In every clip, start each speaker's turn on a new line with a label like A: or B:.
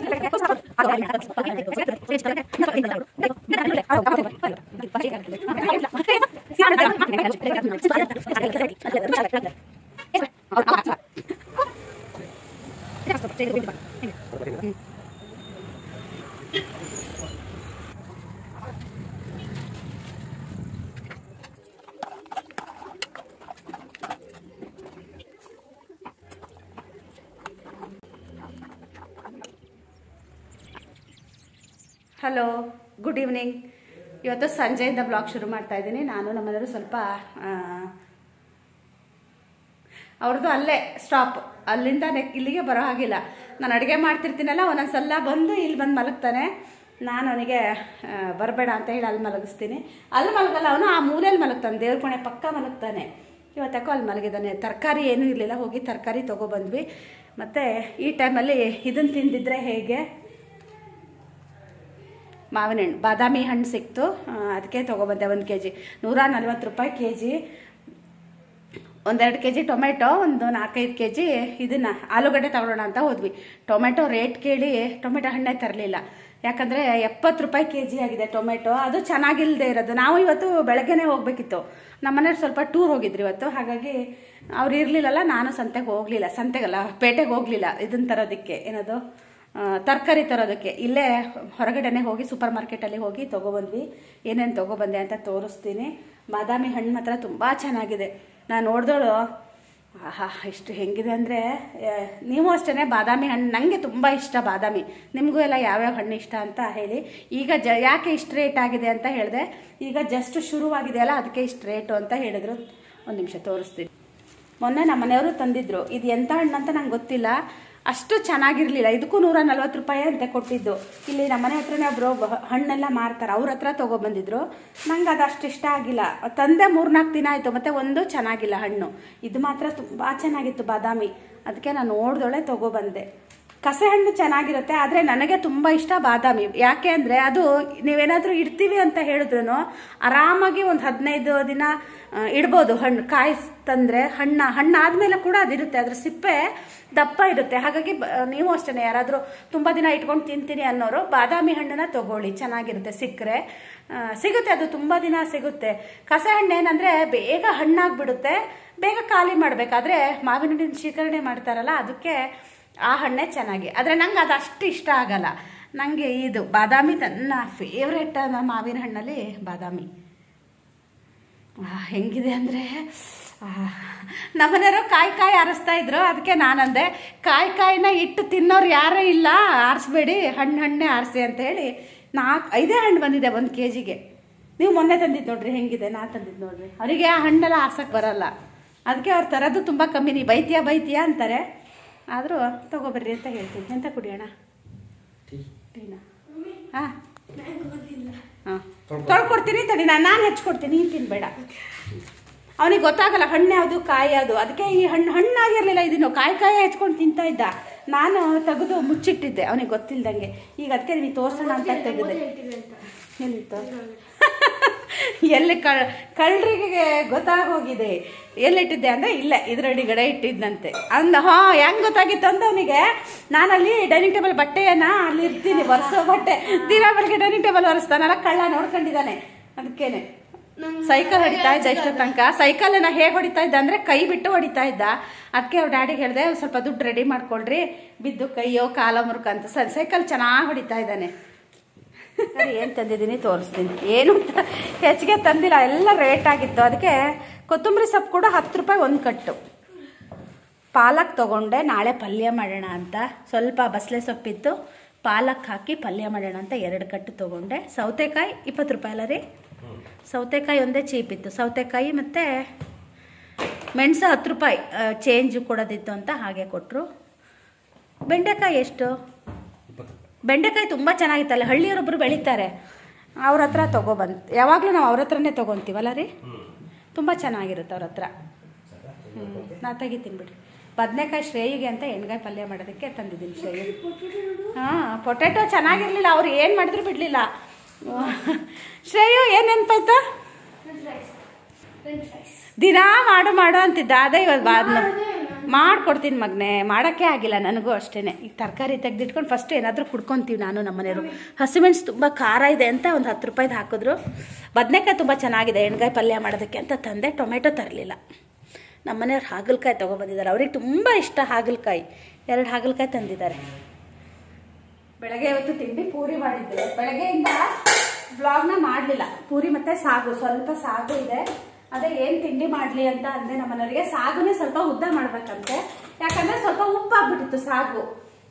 A: Hello good evening ಇವತ್ತು ಸಂಜೆಯಿಂದ blog ಶುರು ಮಾಡ್ತಾ ಇದ್ದೀನಿ ನಾನು ನಮ್ಮನೆಯವರು ಸ್ವಲ್ಪ ಆ, ಅವ್ರದ್ದು ಅಲ್ಲೇ ಸ್ಟಾಪ್ ಅಲ್ಲಿಂದ ನೆಕ್ ಇಲ್ಲಿಗೆ ಬರೋ ಹಾಗಿಲ್ಲ ನಾನು ಅಡುಗೆ ಮಾಡ್ತಿರ್ತೀನಲ್ಲ ಒಂದೊಂದ್ಸಲ ಬಂದು ಇಲ್ಲಿ ಬಂದು ಮಲಗ್ತಾನೆ ನಾನು ಅವನಿಗೆ ಬರಬೇಡ ಅಂತ ಹೇಳಿ ಅಲ್ಲಿ ಮಲಗಿಸ್ತೀನಿ ಅಲ್ಲಿ ಮಲಗಲ್ಲ ಅವನು ಆ ಮೂಲೆಯಲ್ಲಿ ಮಲಗ್ತಾನೆ ದೇವ್ರ ಕೋಣೆ ಪಕ್ಕ ಮಲಗ್ತಾನೆ ಇವತ್ತಕ್ಕೂ ಅಲ್ಲಿ ಮಲಗಿದ್ದಾನೆ ತರಕಾರಿ ಏನೂ ಇರಲಿಲ್ಲ ಹೋಗಿ ತರಕಾರಿ ತೊಗೊಬಂದ್ವಿ ಮತ್ತು ಈ ಟೈಮಲ್ಲಿ ಇದನ್ನು ತಿಂದಿದ್ರೆ ಹೇಗೆ ಮಾವಿನ ಹಣ್ಣು ಬಾದಾಮಿ ಹಣ್ಣು ಸಿಕ್ತು ಆ, ಅದಕ್ಕೆ ತೊಗೊಬಂದೆ ಒಂದು ಕೆ ಜಿ ನೂರ ನಲ್ವತ್ತು ರೂಪಾಯಿ ಕೆ ಜಿ ಒಂದೆರಡು ಕೆ ಜಿ ಟೊಮೆಟೊ ಒಂದು ನಾಲ್ಕೈದು ಕೆ ಜಿ ಇದನ್ನು ಆಲೂಗಡ್ಡೆ ತಗೊಳ್ಳೋಣ ಅಂತ ಹೋದ್ವಿ ಟೊಮೆಟೊ ರೇಟ್ ಕೇಳಿ ಟೊಮೆಟೊ ಹಣ್ಣೇ ತರಲಿಲ್ಲ ಯಾಕಂದರೆ ಎಪ್ಪತ್ತು ರೂಪಾಯಿ ಕೆ ಜಿ ಆಗಿದೆ ಟೊಮೆಟೊ ಅದು ಚೆನ್ನಾಗಿಲ್ಲದೆ ಇರೋದು ನಾವು ಇವತ್ತು ಬೆಳಗ್ಗೆನೇ ಹೋಗಬೇಕಿತ್ತು ನಮ್ಮ ಮನೆಯವ್ರು ಸ್ವಲ್ಪ ಟೂರ್ ಹೋಗಿದ್ರು ಇವತ್ತು ಹಾಗಾಗಿ ಅವ್ರು ಇರಲಿಲ್ಲಲ್ಲ ನಾನು ಸಂತೆಗೆ ಹೋಗಲಿಲ್ಲ ಸಂತೆಗಲ್ಲ ಪೇಟೆಗೆ ಹೋಗಲಿಲ್ಲ ಇದನ್ನು ತರೋದಕ್ಕೆ ಏನದು ತರಕಾರಿ ತರೋದಕ್ಕೆ ಇಲ್ಲೇ ಹೊರಗಡೆನೆ ಹೋಗಿ ಸೂಪರ್ ಮಾರ್ಕೆಟಲ್ಲಿ ಹೋಗಿ ತೊಗೊಬಂದ್ವಿ ಏನೇನು ತೊಗೊಬಂದೆ ಅಂತ ತೋರಿಸ್ತೀನಿ ಬಾದಾಮಿ ಹಣ್ಣು ಮಾತ್ರ ತುಂಬ ಚೆನ್ನಾಗಿದೆ ನಾನು ನೋಡಿದೋಳು ಆಹಾ ಎಷ್ಟು ಹೆಂಗಿದೆ ಅಂದರೆ ನೀವು ಅಷ್ಟೇ ಬಾದಾಮಿ ಹಣ್ಣು ನನಗೆ ತುಂಬ ಇಷ್ಟ ಬಾದಾಮಿ ನಿಮಗೂ ಎಲ್ಲ ಯಾವ್ಯಾವ ಹಣ್ಣು ಇಷ್ಟ ಅಂತ ಹೇಳಿ ಈಗ ಜ ಯಾಕೆ ಇಷ್ಟು ರೇಟ್ ಆಗಿದೆ ಅಂತ ಹೇಳಿದೆ ಈಗ ಜಸ್ಟ್ ಶುರುವಾಗಿದೆಯಲ್ಲ ಅದಕ್ಕೆ ಇಷ್ಟು ರೇಟು ಅಂತ ಹೇಳಿದ್ರು ಒಂದು ನಿಮಿಷ ತೋರಿಸ್ತೀನಿ ಮೊನ್ನೆ ನಮ್ಮ ಮನೆಯವರು ತಂದಿದ್ರು ಇದು ಎಂಥ ಹಣ್ಣು ಅಂತ ನಂಗೆ ಗೊತ್ತಿಲ್ಲ ಅಷ್ಟು ಚೆನ್ನಾಗಿರ್ಲಿಲ್ಲ ಇದಕ್ಕೂ ನೂರ ನಲ್ವತ್ತು ರೂಪಾಯಿ ಅಂತ ಕೊಟ್ಟಿದ್ದು ಇಲ್ಲಿ ನಮ್ಮ ಮನೆ ಹತ್ರನೇ ಒಬ್ರು ಬ- ಹಣ್ಣೆಲ್ಲ ಮಾರ್ತಾರೆ ಅವ್ರ ಹತ್ರ ತೊಗೊಬಂದಿದ್ರು ನಂಗೆ ಅದು ಅಷ್ಟು ಇಷ್ಟ ಆಗಿಲ್ಲ ತಂದೆ ಮೂರ್ನಾಲ್ಕು ದಿನ ಆಯಿತು ಮತ್ತೆ ಒಂದು ಚೆನ್ನಾಗಿಲ್ಲ ಹಣ್ಣು ಇದು ಮಾತ್ರ ತುಂಬ ಚೆನ್ನಾಗಿತ್ತು ಬಾದಾಮಿ ಅದಕ್ಕೆ ನಾನು ನೋಡ್ದೊಳೆ ತೊಗೊಬಂದೆ ಕಸೆ ಹಣ್ಣು ಚೆನ್ನಾಗಿರುತ್ತೆ ಆದರೆ ನನಗೆ ತುಂಬ ಇಷ್ಟ ಬಾದಾಮಿ ಯಾಕೆ ಅಂದರೆ ಅದು ನೀವೇನಾದರೂ ಇಡ್ತೀವಿ ಅಂತ ಹೇಳಿದ್ರು ಆರಾಮಾಗಿ ಒಂದು ಹದಿನೈದು ದಿನ ಆ, ಇಡ್ಬೋದು ಹಣ್ಣು ಕಾಯಿ ತಂದರೆ ಹಣ್ಣು ಹಣ್ಣಾದ್ಮೇಲೆ ಕೂಡ ಅದಿರುತ್ತೆ ಅದ್ರ ಸಿಪ್ಪೆ ದಪ್ಪ ಇರುತ್ತೆ ಹಾಗಾಗಿ ಬ- ನೀವು ಅಷ್ಟೇ ಯಾರಾದರೂ ತುಂಬ ದಿನ ಇಟ್ಕೊಂಡು ತಿಂತೀನಿ ಅನ್ನೋರು ಬಾದಾಮಿ ಹಣ್ಣನ್ನ ತಗೊಳ್ಳಿ ಚೆನ್ನಾಗಿರುತ್ತೆ ಸಿಕ್ಕರೆ ಆ, ಸಿಗುತ್ತೆ ಅದು ತುಂಬ ದಿನ ಸಿಗುತ್ತೆ ಕಸೆ ಹಣ್ಣು ಏನಂದರೆ ಬೇಗ ಹಣ್ಣಾಗ್ಬಿಡುತ್ತೆ ಬೇಗ ಖಾಲಿ ಮಾಡಬೇಕಾದ್ರೆ ಮಾವಿನ ಹಣ್ಣಿನ ಶೇಖರಣೆ ಮಾಡ್ತಾರಲ್ಲ ಅದಕ್ಕೆ ಆ ಹಣ್ಣೇ ಚೆನ್ನಾಗಿ ಆದರೆ ನಂಗೆ ಅದು ಅಷ್ಟು ಇಷ್ಟ ಆಗಲ್ಲ ನನಗೆ ಇದು ಬಾದಾಮಿ ನನ್ನ ಫೇವ್ರೆಟ್ ಮಾವಿನ ಹಣ್ಣಲ್ಲಿ ಬಾದಾಮಿ ಆ, ಹೆಂಗಿದೆ ಅಂದರೆ ನಮ್ಮನೆಯವರು ಕಾಯಿ ಕಾಯಿ ಆರಿಸ್ತಾ ಇದ್ರು ಅದಕ್ಕೆ ನಾನಂದೆ ಕಾಯಿ ಕಾಯಿನ ಇಟ್ಟು ತಿನ್ನೋರು ಯಾರೂ ಇಲ್ಲ ಆರಿಸ್ಬೇಡಿ ಹಣ್ಣು ಹಣ್ಣೆ ಆರಿಸಿ ಅಂತ ಹೇಳಿ ನಾಲ್ಕು ಐದೇ ಹಣ್ಣು ಬಂದಿದೆ ಒಂದು ಕೆ ಜಿಗೆ ನೀವು ಮೊನ್ನೆ ತಂದಿದ್ದು ನೋಡ್ರಿ ಹೆಂಗಿದೆ ನಾ ತಂದಿದ್ದು ನೋಡ್ರಿ ಅವರಿಗೆ ಆ ಹಣ್ಣೆಲ್ಲ ಆರ್ಸಕ್ಕೆ ಬರಲ್ಲ ಅದಕ್ಕೆ ಅವ್ರು ತರೋದು ತುಂಬ ಕಮ್ಮಿ ನೀ ಬೈತೀಯ ಬೈತೀಯ ಅಂತಾರೆ ಆದರೂ ತಗೋಬರ್ರಿ ಅಂತ ಹೇಳ್ತೀನಿ ಎಂತ ಕುಡಿಯೋಣ ಟೀನಾ ಹಾಂ ಹಾಂ ತೊಳ್ಕೊಡ್ತೀನಿ ತಡಿ ನಾನು ನಾನು ಹೆಚ್ಕೊಡ್ತೀನಿ ನೀನು ತಿನ್ಬೇಡ ಅವನಿಗೆ ಗೊತ್ತಾಗಲ್ಲ ಹಣ್ಣು ಯಾವುದು ಕಾಯಿ ಯಾವುದು ಅದಕ್ಕೆ ಈ ಹಣ್ಣು ಹಣ್ಣಾಗಿರಲಿಲ್ಲ ಇದನ್ನು ಕಾಯಿ ಕಾಯಿ ಹೆಚ್ಕೊಂಡು ತಿಂತಾ ಇದ್ದ ನಾನು ತೆಗೆದು ಮುಚ್ಚಿಟ್ಟಿದ್ದೆ ಅವನಿಗೆ ಗೊತ್ತಿಲ್ದಂಗೆ ಈಗ ಅದಕ್ಕೆ ನೀವು ತೋರ್ಸೋಣ ಅಂತ ತೆಗೆದೆ ಎಲ್ಲಿತ್ತು ಎಲ್ಲಿ ಕಳ್ ಕಳ್ರಿಗೆ ಗೊತ್ತಾಗೋಗಿದೆ ಎಲ್ಲಿಟ್ಟಿದ್ದೆ ಅಂದರೆ ಇಲ್ಲೇ ಇದ್ರಡಿಗಡೆ ಇಟ್ಟಿದ್ದಂತೆ ಅಂದ ಹಾ ಹೆಂಗ್ ಗೊತ್ತಾಗಿತ್ತು ಅಂತ ಅವನಿಗೆ ನಾನಲ್ಲಿ ಡೈನಿಂಗ್ ಟೇಬಲ್ ಬಟ್ಟೆಯನ್ನ ಅಲ್ಲಿ ಇರ್ತೀನಿ ಒರೆಸೋ ಬಟ್ಟೆ ದಿನ ಬೆಳಗ್ಗೆ ಡೈನಿಂಗ್ ಟೇಬಲ್ ಒರೆಸ್ತಾನಲ್ಲ ಕಳ್ಳ ನೋಡ್ಕೊಂಡಿದ್ದಾನೆ ಅದಕ್ಕೇನೆ ಸೈಕಲ್ ಹೊಡಿತಾ ಇದ್ದ ಇಷ್ಟ ತನಕ ಸೈಕಲ್ ಹೇಗೆ ಹೊಡಿತಾ ಇದ್ದ ಅಂದ್ರೆ ಕೈ ಬಿಟ್ಟು ಹೊಡಿತಾ ಇದ್ದ ಅದಕ್ಕೆ ಅವ್ರ ಡ್ಯಾಡಿಗೆ ಹೇಳಿದೆ ಸ್ವಲ್ಪ ದುಡ್ಡು ರೆಡಿ ಮಾಡ್ಕೊಳ್ರಿ ಬಿದ್ದು ಕೈಯೋ ಕಾಲ ಮುರುಕ ಅಂತ ಸರಿ ಸೈಕಲ್ ಚೆನ್ನಾಗಿ ಹೊಡಿತಾ ಇದ್ದಾನೆ ಸರಿ ಏನು ತಂದಿದ್ದೀನಿ ತೋರಿಸ್ತೀನಿ ಏನು ತ- ಹೆಚ್ಚಿಗೆ ತಂದಿಲ್ಲ ಎಲ್ಲ ರೇಟ್ ಆಗಿತ್ತು ಅದಕ್ಕೆ ಕೊತ್ತಂಬರಿ ಸೊಪ್ಪು ಕೂಡ ಹತ್ತು ರೂಪಾಯಿ ಒಂದು ಕಟ್ಟು ಪಾಲಕ್ ತಗೊಂಡೆ ನಾಳೆ ಪಲ್ಯ ಮಾಡೋಣ ಅಂತ ಸ್ವಲ್ಪ ಬಸಳೆ ಸೊಪ್ಪಿತ್ತು ಪಾಲಕ್ ಹಾಕಿ ಪಲ್ಯ ಮಾಡೋಣ ಅಂತ ಎರಡು ಕಟ್ಟು ತಗೊಂಡೆ ಸೌತೆಕಾಯಿ ಇಪ್ಪತ್ತು ರೂಪಾಯಿ ಅಲ್ಲ ರೀ ಸೌತೆಕಾಯಿ ಒಂದೇ ಚೀಪ್ ಇತ್ತು ಸೌತೆಕಾಯಿ ಮತ್ತು ಮೆಣಸು ಹತ್ತು ರೂಪಾಯಿ ಚೇಂಜ್ ಕೊಡೋದಿತ್ತು ಅಂತ ಹಾಗೆ ಕೊಟ್ಟರು ಬೆಂಡೆಕಾಯಿ ಎಷ್ಟು ಬೆಂಡೆಕಾಯಿ ತುಂಬ ಚೆನ್ನಾಗಿತ್ತಲ್ಲ ಹಳ್ಳಿಯವರೊಬ್ಬರು ಬೆಳೀತಾರೆ ಅವ್ರ ಹತ್ರ ತೊಗೊಬಂದು ಯಾವಾಗಲೂ ನಾವು ಅವ್ರ ಹತ್ರನೇ ತೊಗೊತೀವಲ್ಲ ರೀ ತುಂಬ ಚೆನ್ನಾಗಿರುತ್ತೆ ಅವ್ರ ಹತ್ರ ಹ್ಞೂ ನಾ ತೆಗಿತೀನಿ ಬಿಡಿ ಬದನೆಕಾಯಿ ಶ್ರೇಯಿಗೆ ಅಂತ ಎಣ್ಗಾಯಿ ಪಲ್ಯ ಮಾಡೋದಕ್ಕೆ ತಂದಿದ್ದೀನಿ ಶ್ರೇಯಿ ಹಾಂ ಪೊಟ್ಯಾಟೊ ಚೆನ್ನಾಗಿರಲಿಲ್ಲ ಅವ್ರು ಏನು ಮಾಡಿದ್ರು ಬಿಡಲಿಲ್ಲ ಶ್ರೇಯು ಏನು ನೆನಪಾಯ್ತಾ ದಿನಾ ಮಾಡು ಮಾಡು ಅಂತಿದ್ದ ಅದೇ ಇವತ್ತು ಬಾದ್ ಮಾಡ್ಕೊಡ್ತೀನಿ ಮಗನೆ ಮಾಡೋಕ್ಕೆ ಆಗಿಲ್ಲ ನನಗೂ ಅಷ್ಟೇ ಈಗ ತರಕಾರಿ ತೆಗೆದಿಟ್ಕೊಂಡು ಫಸ್ಟ್ ಏನಾದರೂ ಕುಡ್ಕೊತೀವಿ ನಾನು ನಮ್ಮ ಮನೆಯವರು ಹಸಿಮೆಣ್ಸು ತುಂಬ ಖಾರ ಇದೆ ಅಂತ ಒಂದು ಹತ್ತು ರೂಪಾಯ್ದು ಹಾಕಿದ್ರು ಬದನೆಕಾಯಿ ತುಂಬ ಚೆನ್ನಾಗಿದೆ ಎಣ್ಗಾಯಿ ಪಲ್ಯ ಮಾಡೋದಕ್ಕೆ ಅಂತ ತಂದೆ ಟೊಮೆಟೊ ತರಲಿಲ್ಲ ನಮ್ಮ ಮನೆಯವ್ರು ಹಾಗಲಕಾಯಿ ತೊಗೊಬಂದಿದ್ದಾರೆ ಅವ್ರಿಗೆ ತುಂಬ ಇಷ್ಟ ಹಾಗಲಕಾಯಿ ಎರಡು ಹಾಗಲಕಾಯಿ ತಂದಿದ್ದಾರೆ ಬೆಳಗ್ಗೆ ಇವತ್ತು ತಿಂಡಿ ಪೂರಿ ಮಾಡಿದ್ದೆ ಬೆಳಗ್ಗೆಯಿಂದ ವ್ಲಾಗ್ನ ಮಾಡಲಿಲ್ಲ ಪೂರಿ ಮತ್ತೆ ಸಾಗು ಸ್ವಲ್ಪ ಸಾಗು ಇದೆ ಅದೇ ಏನು ತಿಂಡಿ ಮಾಡಲಿ ಅಂತ ಅಂದೆ ನಮ್ಮ ಮನೆಯವರಿಗೆ ಸಾಗುನೇ ಸ್ವಲ್ಪ ಉದ್ದ ಮಾಡ್ಬೇಕಂತೆ ಯಾಕಂದ್ರೆ ಸ್ವಲ್ಪ ಉಪ್ಪಾಗ್ಬಿಟ್ಟಿತ್ತು ಸಾಗು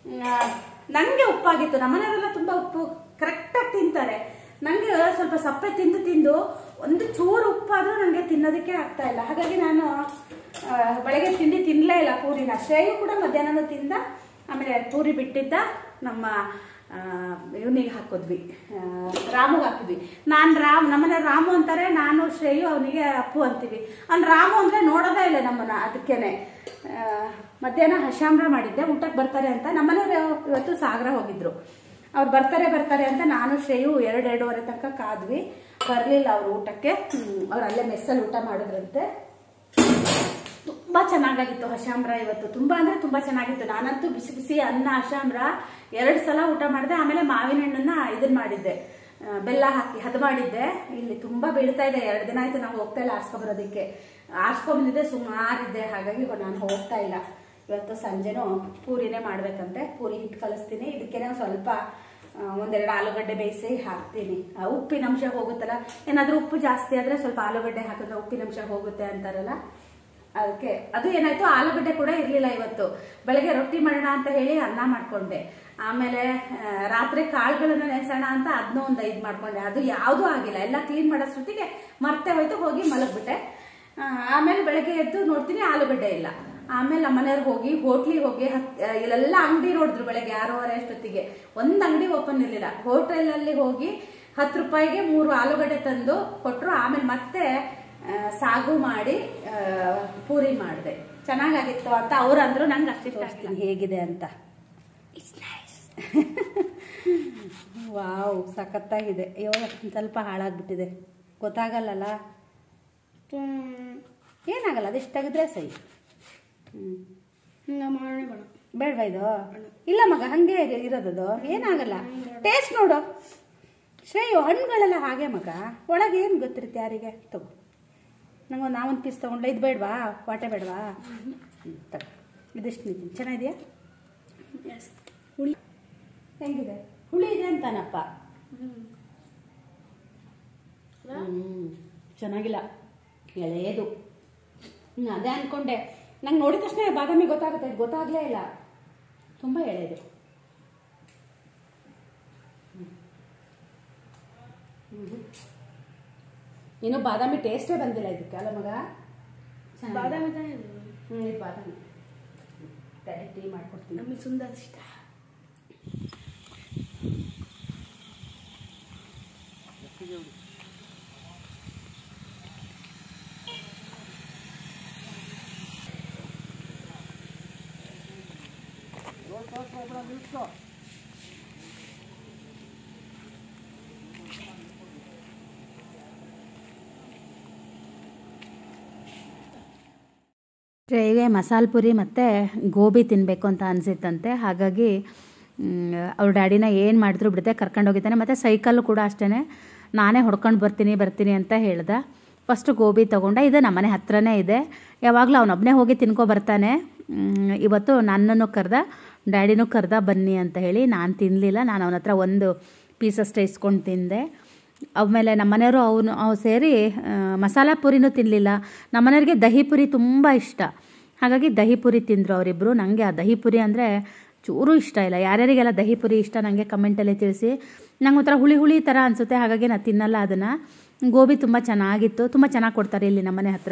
A: ನನಗೆ ಉಪ್ಪಾಗಿತ್ತು ನಮ್ಮ ಮನೆಯವರೆಲ್ಲ ತುಂಬ ಉಪ್ಪು ಕರೆಕ್ಟಾಗಿ ತಿಂತಾರೆ ನನಗೆ ಸ್ವಲ್ಪ ಸಪ್ಪೆ ತಿಂದು ತಿಂದು ಒಂದು ಚೂರು ಉಪ್ಪಾದರೂ ನನಗೆ ತಿನ್ನೋದಕ್ಕೆ ಆಗ್ತಾ ಇಲ್ಲ ಹಾಗಾಗಿ ನಾನು ಆ, ಬೆಳಗ್ಗೆ ತಿಂಡಿ ತಿನ್ನಲೇ ಇಲ್ಲ ಪೂರಿನ ಶ್ರೇಯು ಕೂಡ ಮಧ್ಯಾಹ್ನನೂ ತಿಂದ ಆಮೇಲೆ ಪೂರಿ ಬಿಟ್ಟಿದ್ದ ನಮ್ಮ ಇವನಿಗೆ ಹಾಕಿದ್ವಿ ಆ, ರಾಮುಗೆ ಹಾಕಿದ್ವಿ ನಾನು ರಾಮ್ ನಮ್ಮನೆ ರಾಮು ಅಂತಾರೆ ನಾನು ಶ್ರೇಯು ಅವನಿಗೆ ಅಪ್ಪು ಅಂತೀವಿ ಅವ್ನು ರಾಮು ಅಂದರೆ ನೋಡೋದೇ ಇಲ್ಲ ನಮ್ಮನ್ನ ಅದಕ್ಕೇನೆ ಆ, ಮಧ್ಯಾಹ್ನ ಹಶಾಮ್ರ ಮಾಡಿದ್ದೆ ಊಟಕ್ಕೆ ಬರ್ತಾರೆ ಅಂತ ನಮ್ಮನೆಯವರು ಇವತ್ತು ಸಾಗರ ಹೋಗಿದ್ರು ಅವ್ರು ಬರ್ತಾರೆ ಬರ್ತಾರೆ ಅಂತ ನಾನು ಶ್ರೇಯು ಎರಡು ಎರಡೂವರೆ ತನಕ ಕಾದ್ವಿ ಬರಲಿಲ್ಲ ಅವ್ರು ಊಟಕ್ಕೆ ಅವ್ರು ಅಲ್ಲೇ ಮೆಸ್ಸಲ್ಲಿ ಊಟ ಮಾಡಿದ್ರಂತೆ ತುಂಬಾ ಚೆನ್ನಾಗಾಗಿತ್ತು ಹಶಾಮ್ರ ಇವತ್ತು ತುಂಬಾ ಅಂದ್ರೆ ತುಂಬಾ ಚೆನ್ನಾಗಿತ್ತು ನಾನಂತೂ ಬಿಸಿ ಬಿಸಿ ಅನ್ನ ಹಶಾಮ್ರ ಎರಡು ಸಲ ಊಟ ಮಾಡಿದೆ ಆಮೇಲೆ ಮಾವಿನ ಹಣ್ಣನ್ನ ಇದನ್ ಮಾಡಿದ್ದೆ ಆ, ಬೆಲ್ಲ ಹಾಕಿ ಹದ ಮಾಡಿದ್ದೆ ಇಲ್ಲಿ ತುಂಬಾ ಬೀಳ್ತಾ ಇದೆ ಎರಡು ದಿನ ಆಯ್ತು ನಾವು ಹೋಗ್ತಾ ಇಲ್ಲ ಆರ್ಸ್ಕೊ ಬರೋದಕ್ಕೆ ಆರ್ಸ್ಕೊಂಬಂದಿದ್ದೆ ಸುಮಾರಿದ್ದೆ ಹಾಗಾಗಿ ನಾನು ಹೋಗ್ತಾ ಇಲ್ಲ ಇವತ್ತು ಸಂಜೆನೂ ಪೂರಿನೇ ಮಾಡ್ಬೇಕಂತೆ ಪೂರಿ ಹಿಟ್ಟು ಕಲಿಸ್ತೀನಿ ಇದಕ್ಕೇನೆ ಒಂದ್ ಸ್ವಲ್ಪ ಆ, ಒಂದೆರಡು ಆಲೂಗಡ್ಡೆ ಬೇಯಿಸಿ ಹಾಕ್ತೀನಿ ಆ, ಉಪ್ಪಿನ ಅಂಶ ಹೋಗುತ್ತಲ್ಲ ಏನಾದ್ರೂ ಉಪ್ಪು ಜಾಸ್ತಿ ಆದ್ರೆ ಸ್ವಲ್ಪ ಆಲೂಗಡ್ಡೆ ಹಾಕಿದ್ರೆ ಉಪ್ಪಿನ ಅಂಶ ಹೋಗುತ್ತೆ ಅಂತಾರಲ್ಲ ಅದಕ್ಕೆ ಅದು ಏನಾಯ್ತು ಆಲೂಗಡ್ಡೆ ಕೂಡ ಇರಲಿಲ್ಲ ಇವತ್ತು ಬೆಳಗ್ಗೆ ರೊಟ್ಟಿ ಮಾಡೋಣ ಅಂತ ಹೇಳಿ ಅನ್ನ ಮಾಡ್ಕೊಂಡೆ ಆಮೇಲೆ ಆ, ರಾತ್ರಿ ಕಾಳುಗಳನ್ನ ನೆನೆಸೋಣ ಅಂತ ಅದನ್ನೂ ಒಂದು ಐದು ಮಾಡ್ಕೊಂಡೆ ಅದು ಯಾವುದೂ ಆಗಿಲ್ಲ ಎಲ್ಲ ಕ್ಲೀನ್ ಮಾಡೋಷ್ಟೊತ್ತಿಗೆ ಮರ್ತೆ ಹೋಯ್ತು ಹೋಗಿ ಮಲಗ್ಬಿಟ್ಟೆ ಆ, ಆಮೇಲೆ ಬೆಳಗ್ಗೆ ಎದ್ದು ನೋಡ್ತೀನಿ ಆಲೂಗಡ್ಡೆ ಇಲ್ಲ ಆಮೇಲೆ ನಮ್ಮ ಮನೆಯವ್ರು ಹೋಗಿ ಹೋಟ್ಲಿಗೆ ಹೋಗಿ ಹತ್ ಆ, ಇಲ್ಲೆಲ್ಲ ಅಂಗಡಿ ನೋಡಿದ್ರು ಬೆಳಗ್ಗೆ ಆರೂವರೆ ಅಷ್ಟೊತ್ತಿಗೆ ಒಂದು ಅಂಗಡಿ ಓಪನ್ ಇರಲಿಲ್ಲ ಹೋಟೆಲಲ್ಲಿ ಹೋಗಿ ಹತ್ತು ರೂಪಾಯಿಗೆ ಮೂರು ಆಲೂಗಡ್ಡೆ ತಂದು ಕೊಟ್ಟರು ಆಮೇಲೆ ಮತ್ತೆ ಆ, ಸಾಗು ಮಾಡಿ ಆ, ಪೂರಿ ಮಾಡಿದೆ ಚೆನ್ನಾಗಾಗಿತ್ತು ಅಂತ ಅವ್ರು ಅಂದ್ರು ನಂಗೆ ಅಷ್ಟು ಇಷ್ಟ ಹೇಗಿದೆ ಅಂತ ವಾವ್ ಸಖತ್ತಾಗಿದೆ ಅಯ್ಯೋ ಒಂದ್ ಸ್ವಲ್ಪ ಹಾಳಾಗ್ಬಿಟ್ಟಿದೆ ಗೊತ್ತಾಗಲ್ಲಲ್ಲ ಏನಾಗಲ್ಲ ಅದು ಇಷ್ಟ ತೆಗೆದ್ರೆ ಸೈ ಹ್ಞೂ
B: ಮಾಡೋಣ ಬೇಡ
A: ಬೇಡವಾ ಇದು ಇಲ್ಲ ಮಗ ಹಂಗೆ ಇರ- ಇರೋದದು ಏನಾಗಲ್ಲ ಟೇಸ್ಟ್ ನೋಡು ಶ್ರೇಯು ಹಣ್ಣುಗಳೆಲ್ಲ ಹಾಗೆ ಮಗ ಒಳಗೆ ಏನು ಗೊತ್ತಿರುತ್ತೆ ಯಾರಿಗೆ ತಗೋ ನಂಗೊಂದು ನಾವೊಂದು ಪೀಸ್ ತೊಗೊಂಡ್ಲ ಇದು ಬೇಡವಾ ವಾಟೆ ಬೇಡವಾ ಹ್ಞೂ ತಗೋ ಇದಿಷ್ಟು ನಿಂತೀನಿ ಚೆನ್ನಾಗಿದೆಯಾ
B: ಎಸ್ ಹುಳಿ
A: ಹೆಂಗಿದೆ ಹುಳಿ ಇದೆ ಅಂತಾನಪ್ಪ
B: ಅಲ್ಲ?
A: ಹ್ಮ್ ಚೆನ್ನಾಗಿಲ್ಲ ಎಳೆಯದು ಹ್ಮ್, ಅದೇ ಅನ್ಕೊಂಡೆ ನಂಗೆ ನೋಡಿದ ತಕ್ಷಣ ಬಾದಾಮಿ ಗೊತ್ತಾಗುತ್ತೆ ಇದು ಗೊತ್ತಾಗ್ಲೇ ಇಲ್ಲ ತುಂಬ ಎಳೆಯದು ಹ್ಮ್. ಹ್ಮ್. ಇನ್ನು ಬಾದಾಮಿ ಟೇಸ್ಟೇ ಬಂದಿಲ್ಲ ಇದಕ್ಕೆ ಅಲ್ಲ ಮಗ ಚೆನ್ನಾಗಿದೆ.
B: ಬಾದಾಮಿ ತಾನೇ ಇದು?
A: ಹ್ಮ್ ಇದು ಬಾದಾಮಿ ಡ್ಯಾಡಿ ಟೀ ಮಾಡ್ಕೊಡ್ತೀನಿ
B: ನಮಗೆ ಸುಂದರ ಇಷ್ಟ
A: ಶ್ರೇಯಿಗೆ ಮಸಾಲೆ ಪುರಿ ಮತ್ತು ಗೋಬಿ ತಿನ್ನಬೇಕು ಅಂತ ಅನಿಸಿತ್ತಂತೆ ಹಾಗಾಗಿ ಅವ್ರ ಡ್ಯಾಡಿನ ಏನು ಮಾಡಿದ್ರು ಬಿಡುತ್ತೆ ಕರ್ಕೊಂಡು ಹೋಗಿದ್ದಾನೆ ಮತ್ತು ಸೈಕಲ್ಲು ಕೂಡ ಅಷ್ಟೇ ನಾನೇ ಹೊಡ್ಕೊಂಡು ಬರ್ತೀನಿ ಬರ್ತೀನಿ ಅಂತ ಹೇಳ್ದ ಫಸ್ಟು ಗೋಬಿ ತೊಗೊಂಡೆ ಇದು ನಮ್ಮನೆ ಹತ್ರನೇ ಇದೆ ಯಾವಾಗಲೂ ಅವನೊಬ್ಬನೇ ಹೋಗಿ ತಿನ್ಕೊ ಬರ್ತಾನೆ ಮ್, ಇವತ್ತು ನನ್ನನ್ನು ಕರೆದ ಡ್ಯಾಡಿನೂ ಕರೆದ ಬನ್ನಿ ಅಂತ ಹೇಳಿ ನಾನು ತಿನ್ನಲಿಲ್ಲ ನಾನು ಅವನ ಹತ್ರ ಒಂದು ಪೀಸ್ ಅಷ್ಟೇ ಇಸ್ಕೊಂಡು ತಿಂದೆ ಆಮೇಲೆ ನಮ್ಮನೆಯವರು ಅವನು ಅವು ಸೇರಿ ಆ, ಮಸಾಲ ಪುರಿನೂ ತಿನ್ನಲಿಲ್ಲ ನಮ್ಮನೆಯವ್ರಿಗೆ ದಹಿ ಪುರಿ ತುಂಬ ಇಷ್ಟ ಹಾಗಾಗಿ ದಹಿ ಪುರಿ ತಿಂದರು ಅವರಿಬ್ಬರು ನನಗೆ ಆ ದಹಿ ಪುರಿ ಅಂದರೆ ಚೂರು ಇಷ್ಟ ಇಲ್ಲ ಯಾರ್ಯಾರಿಗೆಲ್ಲ ದಹಿ ಪುರಿ ಇಷ್ಟ ನನಗೆ ಕಮೆಂಟಲ್ಲಿ ತಿಳಿಸಿ ನಂಗೆ ಒಂಥರ ಹುಳಿ ಹುಳಿ ಥರ ಅನಿಸುತ್ತೆ ಹಾಗಾಗಿ ನಾನು ತಿನ್ನಲ್ಲ ಅದನ್ನು ಗೋಬಿ ತುಂಬ ಚೆನ್ನಾಗಿತ್ತು ತುಂಬ ಚೆನ್ನಾಗಿ ಕೊಡ್ತಾರೆ ಇಲ್ಲಿ ನಮ್ಮನೆ ಹತ್ರ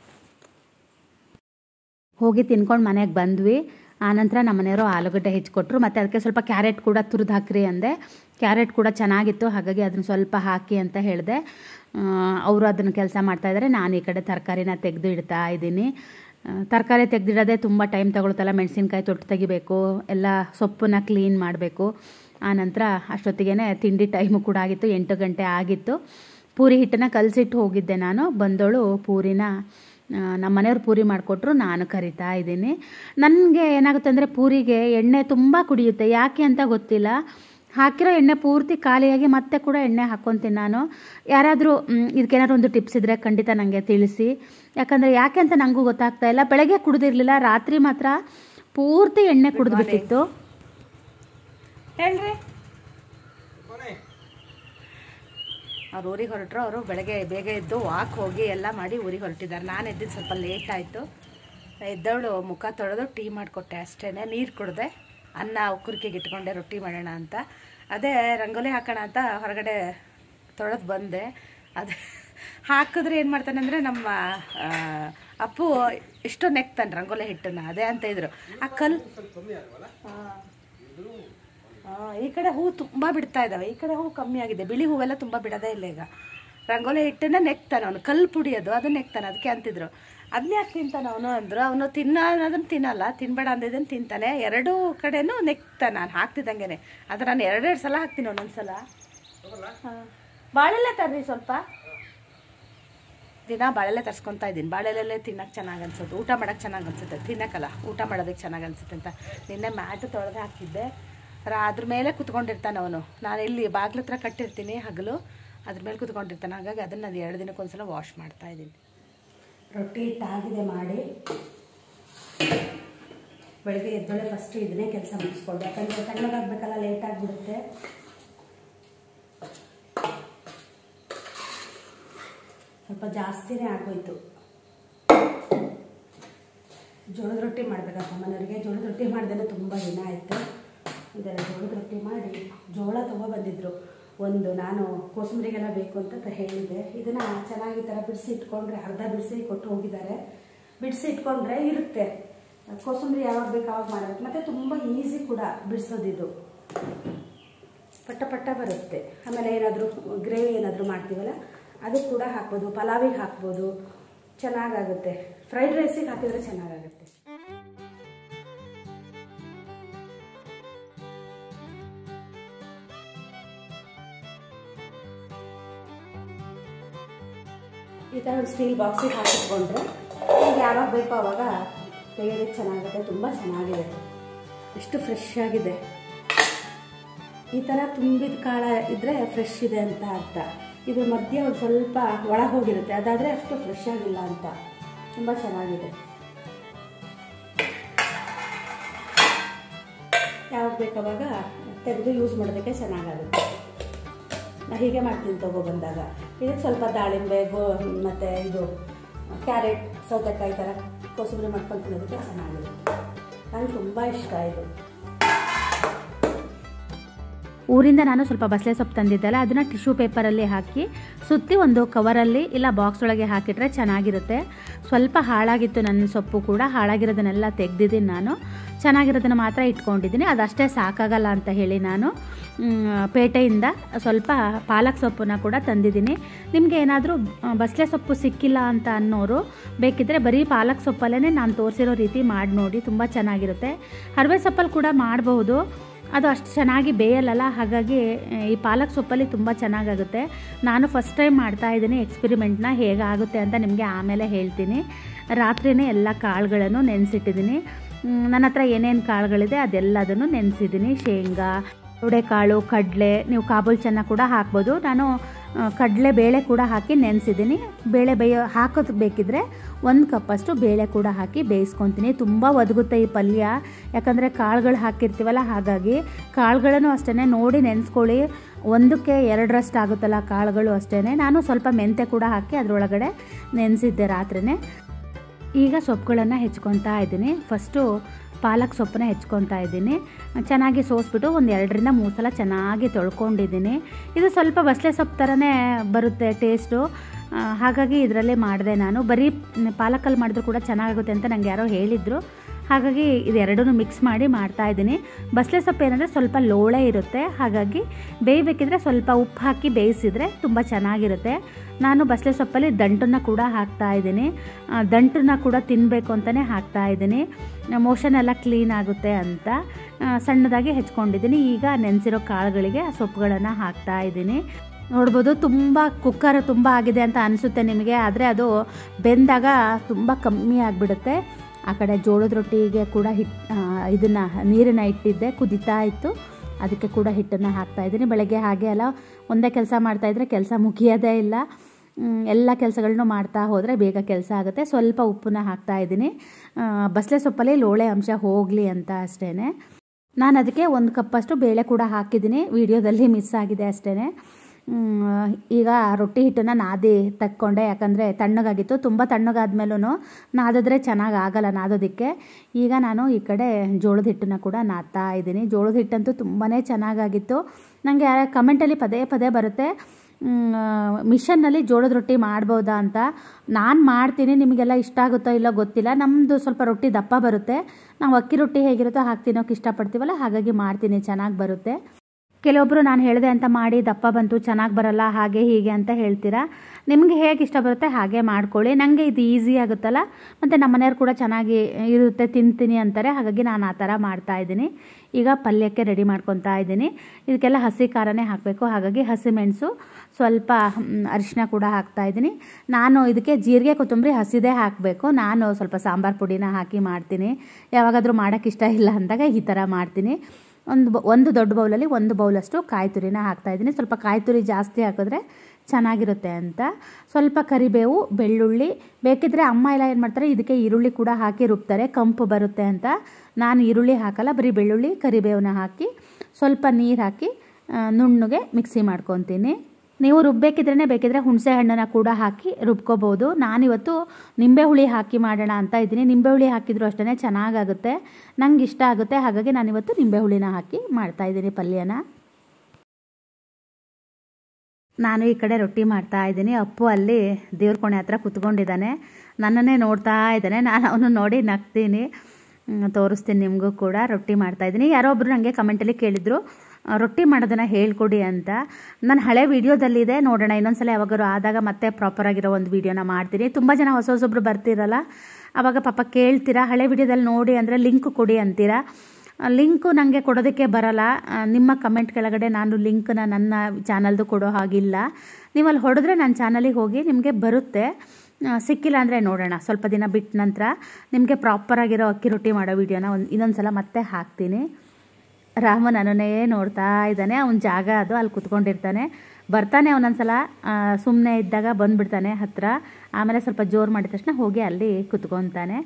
A: ಹೋಗಿ ತಿನ್ಕೊಂಡು ಮನೆಗೆ ಬಂದ್ವಿ ಆನಂತರ ನಮ್ಮ ಮನೆಯವರು ಆಲೂಗಡ್ಡೆ ಹೆಚ್ಚಿಕೊಟ್ರು ಮತ್ತು ಅದಕ್ಕೆ ಸ್ವಲ್ಪ ಕ್ಯಾರೆಟ್ ಕೂಡ ತುರಿದು ಹಾಕ್ರಿ ಅಂದೆ ಕ್ಯಾರೆಟ್ ಕೂಡ ಚೆನ್ನಾಗಿತ್ತು ಹಾಗಾಗಿ ಅದನ್ನು ಸ್ವಲ್ಪ ಹಾಕಿ ಅಂತ ಹೇಳಿದೆ ಅವರು ಅದನ್ನು ಕೆಲಸ ಮಾಡ್ತಾಯಿದ್ದಾರೆ ನಾನು ಈ ಕಡೆ ತರಕಾರಿನ ತೆಗೆದು ಇಡ್ತಾ ಇದ್ದೀನಿ ತರಕಾರಿ ತೆಗೆದಿಡೋದೇ ತುಂಬ ಟೈಮ್ ತಗೊಳ್ತಲ್ಲ ಮೆಣಸಿನ್ಕಾಯಿ ತೊಟ್ಟು ತೆಗಿಬೇಕು ಎಲ್ಲ ಸೊಪ್ಪನ್ನ ಕ್ಲೀನ್ ಮಾಡಬೇಕು ಆನಂತರ ಅಷ್ಟೊತ್ತಿಗೆ ತಿಂಡಿ ಟೈಮು ಕೂಡ ಆಗಿತ್ತು ಎಂಟು ಗಂಟೆ ಆಗಿತ್ತು ಪೂರಿ ಹಿಟ್ಟನ್ನು ಕಲಸಿಟ್ಟು ಹೋಗಿದ್ದೆ ನಾನು ಬಂದವಳು ಪೂರಿನ
C: ಆ, ನಮ್ಮ ಮನೆಯವ್ರು ಪೂರಿ ಮಾಡಿಕೊಟ್ರು ನಾನು ಕರಿತಾ ಇದ್ದೀನಿ ನನಗೆ ಏನಾಗುತ್ತೆ ಅಂದರೆ ಪೂರಿಗೆ ಎಣ್ಣೆ ತುಂಬ ಕುಡಿಯುತ್ತೆ ಯಾಕೆ ಅಂತ ಗೊತ್ತಿಲ್ಲ ಹಾಕಿರೋ ಎಣ್ಣೆ ಪೂರ್ತಿ ಖಾಲಿಯಾಗಿ ಮತ್ತೆ ಕೂಡ ಎಣ್ಣೆ ಹಾಕ್ಕೊತೀನಿ ನಾನು ಯಾರಾದರೂ ಇದಕ್ಕೇನಾದ್ರು ಒಂದು ಟಿಪ್ಸ್ ಇದ್ದರೆ ಖಂಡಿತ ನನಗೆ ತಿಳಿಸಿ ಯಾಕಂದರೆ ಯಾಕೆ ಅಂತ ನನಗೂ ಗೊತ್ತಾಗ್ತಾ ಇಲ್ಲ ಬೆಳಗ್ಗೆ ಕುಡಿದಿರಲಿಲ್ಲ ರಾತ್ರಿ ಮಾತ್ರ ಪೂರ್ತಿ ಎಣ್ಣೆ ಕುಡಿದ್ಬಿಟ್ಟಿತ್ತು
A: ಹೇಳ್ರಿ ಅವ್ರು ಊರಿಗೆ ಹೊರಟ್ರು ಅವರು ಬೆಳಗ್ಗೆ ಬೇಗ ಎದ್ದು ವಾಕ್ ಹೋಗಿ ಎಲ್ಲ ಮಾಡಿ ಊರಿಗೆ ಹೊರಟಿದ್ದಾರೆ ನಾನು ಎದ್ದಿದ್ದು ಸ್ವಲ್ಪ ಲೇಟ್ ಆಯಿತು ಎದ್ದವಳು ಮುಖ ತೊಳೆದು ಟೀ ಮಾಡಿಕೊಟ್ಟೆ ಅಷ್ಟೇ ನೀರು ಕುಡ್ದೆ ಅನ್ನ ಉಕ್ಕುರಿಕೆಗೆ ಇಟ್ಕೊಂಡೆ ರೊಟ್ಟಿ ಮಾಡೋಣ ಅಂತ ಅದೇ ರಂಗೋಲಿ ಹಾಕೋಣ ಅಂತ ಹೊರಗಡೆ ತೊಳೆದು ಬಂದೆ ಅದು ಹಾಕಿದ್ರೆ ಏನು ಮಾಡ್ತಾನೆ ಅಂದರೆ ನಮ್ಮ ಆ, ಅಪ್ಪು ಇಷ್ಟು ನೆಕ್ತಾನೆ ರಂಗೋಲಿ ಹಿಟ್ಟನ್ನು ಅದೇ ಅಂತ ಇದ್ರು ಆ ಕಲ್ ಆ, ಈ ಕಡೆ ಹೂ ತುಂಬ ಬಿಡ್ತಾ ಇದ್ದಾವೆ ಈ ಕಡೆ ಹೂ ಕಮ್ಮಿ ಆಗಿದೆ ಬಿಳಿ ಹೂವೆಲ್ಲ ತುಂಬ ಬಿಡೋದೇ ಇಲ್ಲ ಈಗ ರಂಗೋಲಿ ಹಿಟ್ಟನ್ನ ನೆಕ್ತಾನೆ ಅವನು ಕಲ್ಲು ಪುಡಿ ಅದು ಅದನ್ನ ನೆಕ್ತಾನೆ ಅದಕ್ಕೆ ಅಂತಿದ್ರು ಅದನ್ನ ಯಾಕೆ ತಿಂತಾನೆ ಅವನು ಅಂದ್ರು ಅವನು ತಿನ್ನ ಅನ್ನೋದನ್ನ ತಿನ್ನಲ್ಲ ತಿನ್ಬೇಡ ಅಂದಿದ್ದನ್ನು ತಿಂತಾನೆ ಎರಡೂ ಕಡೆನೂ ನೆಕ್ತಾನೆ ನಾನು ಹಾಕ್ತಿದ್ದಂಗೆನೆ ಅದು ನಾನು ಎರಡೆರಡು ಸಲ ಹಾಕ್ತೀನಿ ಒಂದೊಂದ್ಸಲ ಹಾಂ ಬಾಳೆಲೆ ತರ್ರಿ ಸ್ವಲ್ಪ ದಿನ ಬಾಳೆಲೆ ತರ್ಸ್ಕೊತಾ ಇದ್ದೀನಿ ಬಾಳೆಲೆಲ್ಲೇ ತಿನ್ನಕ್ಕೆ ಚೆನ್ನಾಗಿ ಅನ್ಸುತ್ತೆ ಊಟ ಮಾಡೋಕ್ಕೆ ಚೆನ್ನಾಗಿ ಅನ್ಸುತ್ತೆ ತಿನ್ನಕ್ಕಲ್ಲ ಊಟ ಮಾಡೋದಕ್ಕೆ ಚೆನ್ನಾಗಿ ಅನ್ಸುತ್ತೆ ಅಂತ ನಿನ್ನೆ ಮ್ಯಾಟು ತೊಳೆದು ಹಾಕಿದ್ದೆ ರಾ- ಅದ್ರ ಮೇಲೆ ಕುತ್ಕೊಂಡಿರ್ತಾನೆ ಅವನು ನಾನು ಇಲ್ಲಿ ಬಾಗ್ಲ ಹತ್ರ ಕಟ್ಟಿರ್ತೀನಿ ಹಗಲು ಅದ್ರ ಮೇಲೆ ಕುತ್ಕೊಂಡಿರ್ತಾನೆ ಹಾಗಾಗಿ ಅದನ್ನು ಅದು ಎರಡು ದಿನಕ್ಕೊಂದ್ಸಲ ವಾಶ್ ಮಾಡ್ತಾ ಇದ್ದೀನಿ ರೊಟ್ಟಿ ಹಿಟ್ಟಾಗಿದೆ ಮಾಡಿ ಬೆಳಗ್ಗೆ ಎದ್ದೊಳೆ ಫಸ್ಟ್ ಇದನ್ನೇ ಕೆಲಸ ಮುಗಿಸ್ಕೊಂಡು ಯಾಕಂದರೆ ತಣ್ಣಗಾಗಬೇಕಲ್ಲ ಲೇಟ್ ಆಗಿಬಿಡುತ್ತೆ ಸ್ವಲ್ಪ ಜಾಸ್ತಿನೇ ಆಗೋಯ್ತು ಜೋಳದ ರೊಟ್ಟಿ ಮಾಡಬೇಕಪ್ಪ ಮನೆಯವರಿಗೆ ಜೋಳದ ರೊಟ್ಟಿ ಮಾಡ್ದೇ ತುಂಬ ದಿನ ಆಯಿತು ಇದೆಲ್ಲ ಜೋಳದ ರೊಟ್ಟಿ ಮಾಡಿ ಜೋಳ ಬಂದಿದ್ರು ಒಂದು ನಾನು ಕೋಸಂಬರಿಗೆಲ್ಲ ಬೇಕು ಅಂತ ತ- ಹೇಳಿದ್ದೆ ಇದನ್ನು ಚೆನ್ನಾಗಿ ಈ ಥರ ಬಿಡಿಸಿ ಇಟ್ಕೊಂಡ್ರೆ ಅರ್ಧ ಬಿಡಿಸಿ ಕೊಟ್ಟು ಹೋಗಿದ್ದಾರೆ ಬಿಡಿಸಿ ಇಟ್ಕೊಂಡ್ರೆ ಇರುತ್ತೆ ಕೋಸಂಬರಿ ಯಾವಾಗ ಬೇಕು ಆವಾಗ ಮಾಡಬೇಕು ಮತ್ತು ತುಂಬ ಈಸಿ ಕೂಡ ಬಿಡಿಸೋದಿದು ಪಟ್ಟ ಪಟ್ಟ ಬರುತ್ತೆ ಆಮೇಲೆ ಏನಾದರೂ ಗ್ರೇವಿ ಏನಾದರೂ ಮಾಡ್ತೀವಲ್ಲ ಅದು ಕೂಡ ಹಾಕ್ಬೋದು ಪಲಾವಿಗೆ ಹಾಕ್ಬೋದು ಚೆನ್ನಾಗಾಗುತ್ತೆ ಫ್ರೈಡ್ ರೈಸಿಗೆ ಹಾಕಿದ್ರೆ ಚೆನ್ನಾಗಾಗುತ್ತೆ ಈ ಥರ ಒಂದು ಸ್ಟೀಲ್ ಬಾಕ್ಸಿಗೆ ಹಾಕಿಟ್ಕೊಂಡ್ರೆ ನಿಮ್ಗೆ ಯಾವಾಗ ಬೇಕೋ ಆವಾಗ ತೆಗೆಯೋದಕ್ಕೆ ಚೆನ್ನಾಗುತ್ತೆ ತುಂಬ ಚೆನ್ನಾಗಿದೆ ಎಷ್ಟು ಫ್ರೆಶ್ ಆಗಿದೆ ಈ ಥರ ತುಂಬಿದ ಕಾಳ ಇದ್ದರೆ ಫ್ರೆಶ್ ಇದೆ ಅಂತ ಅರ್ಥ ಇದು ಮಧ್ಯೆ ಒಂದು ಸ್ವಲ್ಪ ಒಳಗೆ ಹೋಗಿರುತ್ತೆ ಅದಾದರೆ ಅಷ್ಟು ಫ್ರೆಶ್ ಆಗಿಲ್ಲ ಅಂತ ತುಂಬ ಚೆನ್ನಾಗಿದೆ ಯಾವಾಗ ಬೇಕಾವಾಗ ತೆಗೆದು ಯೂಸ್ ಮಾಡೋದಕ್ಕೆ ಚೆನ್ನಾಗಾಗುತ್ತೆ ನಾ ಹೀಗೆ ಮಾಡ್ತೀನಿ ತಗೋ ಬಂದಾಗ ಇದಕ್ಕೆ ಸ್ವಲ್ಪ ದಾಳಿಂಬೆ ಗೋ ಮತ್ತು ಇದು ಕ್ಯಾರೆಟ್ ಸೌತೆಕಾಯಿ ಥರ ಕೋಸಂಬರಿ ಮಾಡ್ಕೊಂಡು ತಿನ್ನೋದಕ್ಕೆ ಚೆನ್ನಾಗಿರುತ್ತೆ ನನಗೆ ತುಂಬ ಇಷ್ಟ ಇದು
C: ಊರಿಂದ ನಾನು ಸ್ವಲ್ಪ ಬಸಳೆ ಸೊಪ್ಪು ತಂದಿದ್ದಲ್ಲ ಅದನ್ನು ಟಿಶ್ಯೂ ಪೇಪರಲ್ಲಿ ಹಾಕಿ ಸುತ್ತಿ ಒಂದು ಕವರಲ್ಲಿ ಇಲ್ಲ ಬಾಕ್ಸ್ ಒಳಗೆ ಹಾಕಿಟ್ರೆ ಚೆನ್ನಾಗಿರುತ್ತೆ ಸ್ವಲ್ಪ ಹಾಳಾಗಿತ್ತು ನನ್ನ ಸೊಪ್ಪು ಕೂಡ ಹಾಳಾಗಿರೋದನ್ನೆಲ್ಲ ತೆಗ್ದಿದ್ದೀನಿ ನಾನು ಚೆನ್ನಾಗಿರೋದನ್ನು ಮಾತ್ರ ಇಟ್ಕೊಂಡಿದ್ದೀನಿ ಅದಷ್ಟೇ ಸಾಕಾಗಲ್ಲ ಅಂತ ಹೇಳಿ ನಾನು ಮ್, ಪೇಟೆಯಿಂದ ಸ್ವಲ್ಪ ಪಾಲಕ್ ಸೊಪ್ಪನ್ನ ಕೂಡ ತಂದಿದ್ದೀನಿ ನಿಮಗೆ ಏನಾದರೂ ಬಸಳೆ ಸೊಪ್ಪು ಸಿಕ್ಕಿಲ್ಲ ಅಂತ ಅನ್ನೋರು ಬೇಕಿದ್ದರೆ ಬರೀ ಪಾಲಕ್ ಸೊಪ್ಪಲ್ಲೇ ನಾನು ತೋರಿಸಿರೋ ರೀತಿ ಮಾಡಿ ನೋಡಿ ತುಂಬ ಚೆನ್ನಾಗಿರುತ್ತೆ ಹರವೆ ಸೊಪ್ಪಲ್ಲಿ ಕೂಡ ಮಾಡಬಹುದು ಅದು ಅಷ್ಟು ಚೆನ್ನಾಗಿ ಬೇಯಲ್ಲಲ್ಲ ಹಾಗಾಗಿ ಆ, ಈ ಪಾಲಕ್ ಸೊಪ್ಪಲ್ಲಿ ತುಂಬ ಚೆನ್ನಾಗಾಗುತ್ತೆ ನಾನು ಫಸ್ಟ್ ಟೈಮ್ ಮಾಡ್ತಾ ಇದ್ದೀನಿ ಎಕ್ಸ್ಪೆರಿಮೆಂಟ್ನ ಹೇಗಾಗುತ್ತೆ ಅಂತ ನಿಮಗೆ ಆಮೇಲೆ ಹೇಳ್ತೀನಿ ರಾತ್ರಿನೇ ಎಲ್ಲ ಕಾಳುಗಳನ್ನು ನೆನೆಸಿಟ್ಟಿದ್ದೀನಿ ನನ್ನ ಹತ್ರ ಏನೇನು ಕಾಳುಗಳಿದೆ ಅದೆಲ್ಲದನ್ನು ನೆನೆಸಿದ್ದೀನಿ ಶೇಂಗಾ ಕಾಳು ಕಡಲೆ ನೀವು ಕಾಬೂಲ್ ಚೆನ್ನ ಕೂಡ ಹಾಕ್ಬೋದು ನಾನು ಕಡಲೆ ಬೇಳೆ ಕೂಡ ಹಾಕಿ ನೆನೆಸಿದ್ದೀನಿ ಬೇಳೆ ಬೇಯೋ ಹಾಕೋದು ಬೇಕಿದ್ರೆ ಒಂದು ಕಪ್ಪಷ್ಟು ಬೇಳೆ ಕೂಡ ಹಾಕಿ ಬೇಯಿಸ್ಕೊತೀನಿ ತುಂಬ ಒದಗುತ್ತೆ ಈ ಪಲ್ಯ ಯಾಕಂದರೆ ಕಾಳುಗಳು ಹಾಕಿರ್ತೀವಲ್ಲ ಹಾಗಾಗಿ ಕಾಳುಗಳನ್ನು ಅಷ್ಟೇ ನೋಡಿ ನೆನೆಸ್ಕೊಳ್ಳಿ ಒಂದಕ್ಕೆ ಎರಡರಷ್ಟು ಆಗುತ್ತಲ್ಲ ಕಾಳುಗಳು ಅಷ್ಟೇ ನಾನು ಸ್ವಲ್ಪ ಮೆಂತೆ ಕೂಡ ಹಾಕಿ ಅದರೊಳಗಡೆ ನೆನೆಸಿದ್ದೆ ರಾತ್ರಿನೇ ಈಗ ಸೊಪ್ಪುಗಳನ್ನು ಹೆಚ್ಕೊತಾ ಇದ್ದೀನಿ ಫಸ್ಟು ಪಾಲಕ್ ಸೊಪ್ಪನ್ನ ಹೆಚ್ಕೊತಾ ಇದ್ದೀನಿ ಚೆನ್ನಾಗಿ ಸೋಸ್ಬಿಟ್ಟು ಒಂದು ಎರಡರಿಂದ ಮೂರು ಸಲ ಚೆನ್ನಾಗಿ ತೊಳ್ಕೊಂಡಿದ್ದೀನಿ ಇದು ಸ್ವಲ್ಪ ಬಸಳೆ ಸೊಪ್ಪು ಥರನೇ ಬರುತ್ತೆ ಟೇಸ್ಟು ಆ, ಹಾಗಾಗಿ ಇದರಲ್ಲೇ ಮಾಡಿದೆ ನಾನು ಬರೀ ಪಾಲಕಲ್ಲಿ ಮಾಡಿದ್ರು ಕೂಡ ಚೆನ್ನಾಗುತ್ತೆ ಅಂತ ನನಗೆ ಯಾರೋ ಹೇಳಿದರು ಹಾಗಾಗಿ ಇದೆರಡೂ ಮಿಕ್ಸ್ ಮಾಡಿ ಮಾಡ್ತಾ ಇದ್ದೀನಿ ಬಸಳೆ ಸೊಪ್ಪು ಏನಂದರೆ ಸ್ವಲ್ಪ ಲೋಳೆ ಇರುತ್ತೆ ಹಾಗಾಗಿ ಬೇಯಬೇಕಿದ್ರೆ ಸ್ವಲ್ಪ ಉಪ್ಪು ಹಾಕಿ ಬೇಯಿಸಿದರೆ ತುಂಬ ಚೆನ್ನಾಗಿರುತ್ತೆ ನಾನು ಬಸಳೆ ಸೊಪ್ಪಲ್ಲಿ ದಂಟನ್ನು ಕೂಡ ಹಾಕ್ತಾ ಇದ್ದೀನಿ ಆ, ದಂಟನ್ನ ಕೂಡ ತಿನ್ನಬೇಕು ಅಂತಲೇ ಹಾಕ್ತಾ ಇದ್ದೀನಿ ಮೋಷನ್ ಎಲ್ಲ ಕ್ಲೀನ್ ಆಗುತ್ತೆ ಅಂತ ಆ, ಸಣ್ಣದಾಗಿ ಹೆಚ್ಕೊಂಡಿದ್ದೀನಿ ಈಗ ನೆನೆಸಿರೋ ಕಾಳುಗಳಿಗೆ ಆ ಸೊಪ್ಪುಗಳನ್ನು ಹಾಕ್ತಾ ಇದ್ದೀನಿ ನೋಡ್ಬೋದು ತುಂಬ ಕುಕ್ಕರ್ ತುಂಬ ಆಗಿದೆ ಅಂತ ಅನಿಸುತ್ತೆ ನಿಮಗೆ ಆದರೆ ಅದು ಬೆಂದಾಗ ತುಂಬ ಕಮ್ಮಿ ಆಗಿಬಿಡುತ್ತೆ ಆ ಕಡೆ ಜೋಳದ ರೊಟ್ಟಿಗೆ ಕೂಡ ಹಿಟ್ಟು ಇದನ್ನು ನೀರನ್ನು ಇಟ್ಟಿದ್ದೆ ಕುದೀತಾ ಇತ್ತು ಅದಕ್ಕೆ ಕೂಡ ಹಿಟ್ಟನ್ನು ಹಾಕ್ತಾ ಇದ್ದೀನಿ ಬೆಳಗ್ಗೆ ಹಾಗೆ ಅಲ್ಲ ಒಂದೇ ಕೆಲಸ ಮಾಡ್ತಾಯಿದ್ರೆ ಕೆಲಸ ಮುಗಿಯೋದೇ ಇಲ್ಲ ಮ್, ಎಲ್ಲ ಕೆಲಸಗಳನ್ನೂ ಮಾಡ್ತಾ ಹೋದರೆ ಬೇಗ ಕೆಲಸ ಆಗುತ್ತೆ ಸ್ವಲ್ಪ ಉಪ್ಪನ್ನ ಹಾಕ್ತಾ ಇದ್ದೀನಿ ಆ, ಬಸಳೆ ಸೊಪ್ಪಲ್ಲಿ ಲೋಳೆ ಅಂಶ ಹೋಗಲಿ ಅಂತ ಅಷ್ಟೇ ನಾನು ಅದಕ್ಕೆ ಒಂದು ಕಪ್ಪಷ್ಟು ಬೇಳೆ ಕೂಡ ಹಾಕಿದ್ದೀನಿ ವಿಡಿಯೋದಲ್ಲಿ ಮಿಸ್ ಆಗಿದೆ ಅಷ್ಟೇ ಈಗ ರೊಟ್ಟಿ ಹಿಟ್ಟನ್ನು ನಾದಿ ತಕ್ಕೊಂಡೆ ಯಾಕಂದರೆ ತಣ್ಣಗಾಗಿತ್ತು ತುಂಬ ತಣ್ಣಗಾದ್ಮೇಲೂ ನಾದಿದ್ರೆ ಚೆನ್ನಾಗಿ ಆಗಲ್ಲ ನಾದೋದಕ್ಕೆ ಈಗ ನಾನು ಈ ಕಡೆ ಜೋಳದ ಹಿಟ್ಟನ್ನು ಕೂಡ ನಾದ್ತಾ ಇದ್ದೀನಿ ಜೋಳದ ಹಿಟ್ಟಂತೂ ತುಂಬಾ ಚೆನ್ನಾಗಾಗಿತ್ತು ನನಗೆ ಕಮೆಂಟಲ್ಲಿ ಪದೇ ಪದೇ ಬರುತ್ತೆ ಮಿಷನ್ನಲ್ಲಿ ಜೋಳದ ರೊಟ್ಟಿ ಮಾಡ್ಬೋದಾ ಅಂತ ನಾನು ಮಾಡ್ತೀನಿ ನಿಮಗೆಲ್ಲ ಇಷ್ಟ ಆಗುತ್ತೋ ಇಲ್ಲೋ ಗೊತ್ತಿಲ್ಲ ನಮ್ಮದು ಸ್ವಲ್ಪ ರೊಟ್ಟಿ ದಪ್ಪ ಬರುತ್ತೆ ನಾವು ಅಕ್ಕಿ ರೊಟ್ಟಿ ಹೇಗಿರುತ್ತೋ ಹಾಗೆ ತಿನ್ನೋಕೆ ಇಷ್ಟಪಡ್ತೀವಲ್ಲ ಹಾಗಾಗಿ ಮಾಡ್ತೀನಿ ಚೆನ್ನಾಗಿ ಬರುತ್ತೆ ಕೆಲವೊಬ್ಬರು ನಾನು ಹೇಳಿದೆ ಅಂತ ಮಾಡಿ ದಪ್ಪ ಬಂತು ಚೆನ್ನಾಗಿ ಬರಲ್ಲ ಹಾಗೆ ಹೀಗೆ ಅಂತ ಹೇಳ್ತೀರಾ ನಿಮಗೆ ಹೇಗೆ ಇಷ್ಟ ಬರುತ್ತೆ ಹಾಗೆ ಮಾಡ್ಕೊಳ್ಳಿ ನನಗೆ ಇದು ಈಸಿ ಆಗುತ್ತಲ್ಲ ಮತ್ತು ನಮ್ಮ ಮನೆಯವ್ರು ಕೂಡ ಚೆನ್ನಾಗಿ ಇರುತ್ತೆ ತಿಂತೀನಿ ಅಂತಾರೆ ಹಾಗಾಗಿ ನಾನು ಆ ಥರ ಮಾಡ್ತಾ ಇದ್ದೀನಿ ಈಗ ಪಲ್ಯಕ್ಕೆ ರೆಡಿ ಮಾಡ್ಕೊತಾ ಇದ್ದೀನಿ ಇದಕ್ಕೆಲ್ಲ ಹಸಿ ಖಾರನೇ ಹಾಕಬೇಕು ಹಾಗಾಗಿ ಹಸಿಮೆಣಸು ಸ್ವಲ್ಪ ಅರಿಶಿನ ಕೂಡ ಹಾಕ್ತಾ ಇದ್ದೀನಿ ನಾನು ಇದಕ್ಕೆ ಜೀರಿಗೆ ಕೊತ್ತಂಬರಿ ಹಸಿದೇ ಹಾಕಬೇಕು ನಾನು ಸ್ವಲ್ಪ ಸಾಂಬಾರು ಪುಡಿನ ಹಾಕಿ ಮಾಡ್ತೀನಿ ಯಾವಾಗಾದರೂ ಮಾಡೋಕ್ಕೆ ಇಷ್ಟ ಇಲ್ಲ ಅಂದಾಗ ಈ ಥರ ಮಾಡ್ತೀನಿ ಒಂದು ಬ ಒಂದು ದೊಡ್ಡ ಬೌಲಲ್ಲಿ ಒಂದು ಬೌಲಷ್ಟು ಕಾಯಿ ತುರಿನ ಹಾಕ್ತಾ ಇದ್ದೀನಿ ಸ್ವಲ್ಪ ಕಾಯಿ ತುರಿ ಜಾಸ್ತಿ ಹಾಕಿದ್ರೆ ಚೆನ್ನಾಗಿರುತ್ತೆ ಅಂತ ಸ್ವಲ್ಪ ಕರಿಬೇವು ಬೆಳ್ಳುಳ್ಳಿ ಬೇಕಿದ್ರೆ ಅಮ್ಮ ಎಲ್ಲ ಏನು ಮಾಡ್ತಾರೆ ಇದಕ್ಕೆ ಈರುಳ್ಳಿ ಕೂಡ ಹಾಕಿ ರುಬ್ತಾರೆ ಕಂಪು ಬರುತ್ತೆ ಅಂತ ನಾನು ಈರುಳ್ಳಿ ಹಾಕಲ್ಲ ಬರೀ ಬೆಳ್ಳುಳ್ಳಿ ಕರಿಬೇವನ್ನ ಹಾಕಿ ಸ್ವಲ್ಪ ನೀರು ಹಾಕಿ ಆ, ನುಣ್ಣಗೆ ಮಿಕ್ಸಿ ಮಾಡ್ಕೊತೀನಿ ನೀವು ರುಬ್ಬೇಕಿದ್ರೇ ಬೇಕಿದ್ರೆ ಹುಣಸೆ ಹಣ್ಣನ್ನು ಕೂಡ ಹಾಕಿ ರುಬ್ಕೋಬೋದು ನಾನಿವತ್ತು ನಿಂಬೆ ಹುಳಿ ಹಾಕಿ ಮಾಡೋಣ ಅಂತ ಇದ್ದೀನಿ ನಿಂಬೆ ಹುಳಿ ಹಾಕಿದ್ರು ಅಷ್ಟೇ ಚೆನ್ನಾಗಾಗುತ್ತೆ ನಂಗೆ ಇಷ್ಟ ಆಗುತ್ತೆ ಹಾಗಾಗಿ ನಾನಿವತ್ತು ನಿಂಬೆ ಹುಳಿನ ಹಾಕಿ ಮಾಡ್ತಾ ಇದ್ದೀನಿ ಪಲ್ಯನ ನಾನು ಈ ಕಡೆ ರೊಟ್ಟಿ ಮಾಡ್ತಾ ಇದ್ದೀನಿ ಅಪ್ಪು ಅಲ್ಲಿ ದೇವ್ರ ಕೋಣೆ ಹತ್ರ ಕುತ್ಕೊಂಡಿದ್ದಾನೆ ನನ್ನನ್ನೇ ನೋಡ್ತಾ ಇದ್ದಾನೆ ನಾನು ಅವನು ನೋಡಿ ನಗ್ತೀನಿ ಹ್ಮ್, ತೋರಿಸ್ತೀನಿ ನಿಮಗೂ ಕೂಡ ರೊಟ್ಟಿ ಮಾಡ್ತಾ ಇದ್ದೀನಿ ಯಾರೋ ಒಬ್ರು ನನಗೆ ಕಮೆಂಟಲ್ಲಿ ಕೇಳಿದ್ರು ಆ, ರೊಟ್ಟಿ ಮಾಡೋದನ್ನು ಹೇಳ್ಕೊಡಿ ಅಂತ ನಾನು ಹಳೆ ವಿಡಿಯೋದಲ್ಲಿದೆ ನೋಡೋಣ ಇನ್ನೊಂದ್ಸಲ ಯಾವಾಗಾರು ಆದಾಗ ಮತ್ತೆ ಪ್ರಾಪರ್ ಆಗಿರೋ ಒಂದು ವಿಡಿಯೋನ ಮಾಡ್ತೀನಿ ತುಂಬ ಜನ ಹೊಸ ಹೊಸೊಬ್ರು ಬರ್ತಿರಲ್ಲ ಆವಾಗ ಪಾಪ ಕೇಳ್ತೀರಾ ಹಳೆ ವಿಡಿಯೋದಲ್ಲಿ ನೋಡಿ ಅಂದರೆ ಲಿಂಕ್ ಕೊಡಿ ಅಂತೀರಾ ಲಿಂಕು ನನಗೆ ಕೊಡೋದಕ್ಕೆ ಬರಲ್ಲ ಆ, ನಿಮ್ಮ ಕಮೆಂಟ್ ಕೆಳಗಡೆ ನಾನು ಲಿಂಕ್ನ ನನ್ನ ಚಾನಲ್ದು ಕೊಡೋ ಹಾಗಿಲ್ಲ ನೀವು ಅಲ್ಲಿ ಹೊಡೆದ್ರೆ ನನ್ನ ಚಾನಲಿಗೆ ಹೋಗಿ ನಿಮಗೆ ಬರುತ್ತೆ ಆ, ಸಿಕ್ಕಿಲ್ಲ ಅಂದರೆ ನೋಡೋಣ ಸ್ವಲ್ಪ ದಿನ ಬಿಟ್ಟ ನಂತರ ನಿಮಗೆ ಪ್ರಾಪರಾಗಿರೋ ಅಕ್ಕಿ ರೊಟ್ಟಿ ಮಾಡೋ ವಿಡಿಯೋನ ಒಂದು ಇನ್ನೊಂದು ಸಲ ಮತ್ತೆ ಹಾಕ್ತೀನಿ ರಾಮ ನನ್ನನ್ನೇ ನೋಡ್ತಾ ಇದ್ದಾನೆ ಅವನ ಜಾಗ ಅದು ಅಲ್ಲಿ ಕುತ್ಕೊಂಡಿರ್ತಾನೆ ಬರ್ತಾನೆ ಒಂದೊಂದ್ಸಲ ಸುಮ್ಮನೆ ಇದ್ದಾಗ ಬಂದ್ಬಿಡ್ತಾನೆ ಹತ್ರ ಆಮೇಲೆ ಸ್ವಲ್ಪ ಜೋರು ಮಾಡಿದ ತಕ್ಷಣ ಹೋಗಿ ಅಲ್ಲಿ ಕುತ್ಕೊತಾನೆ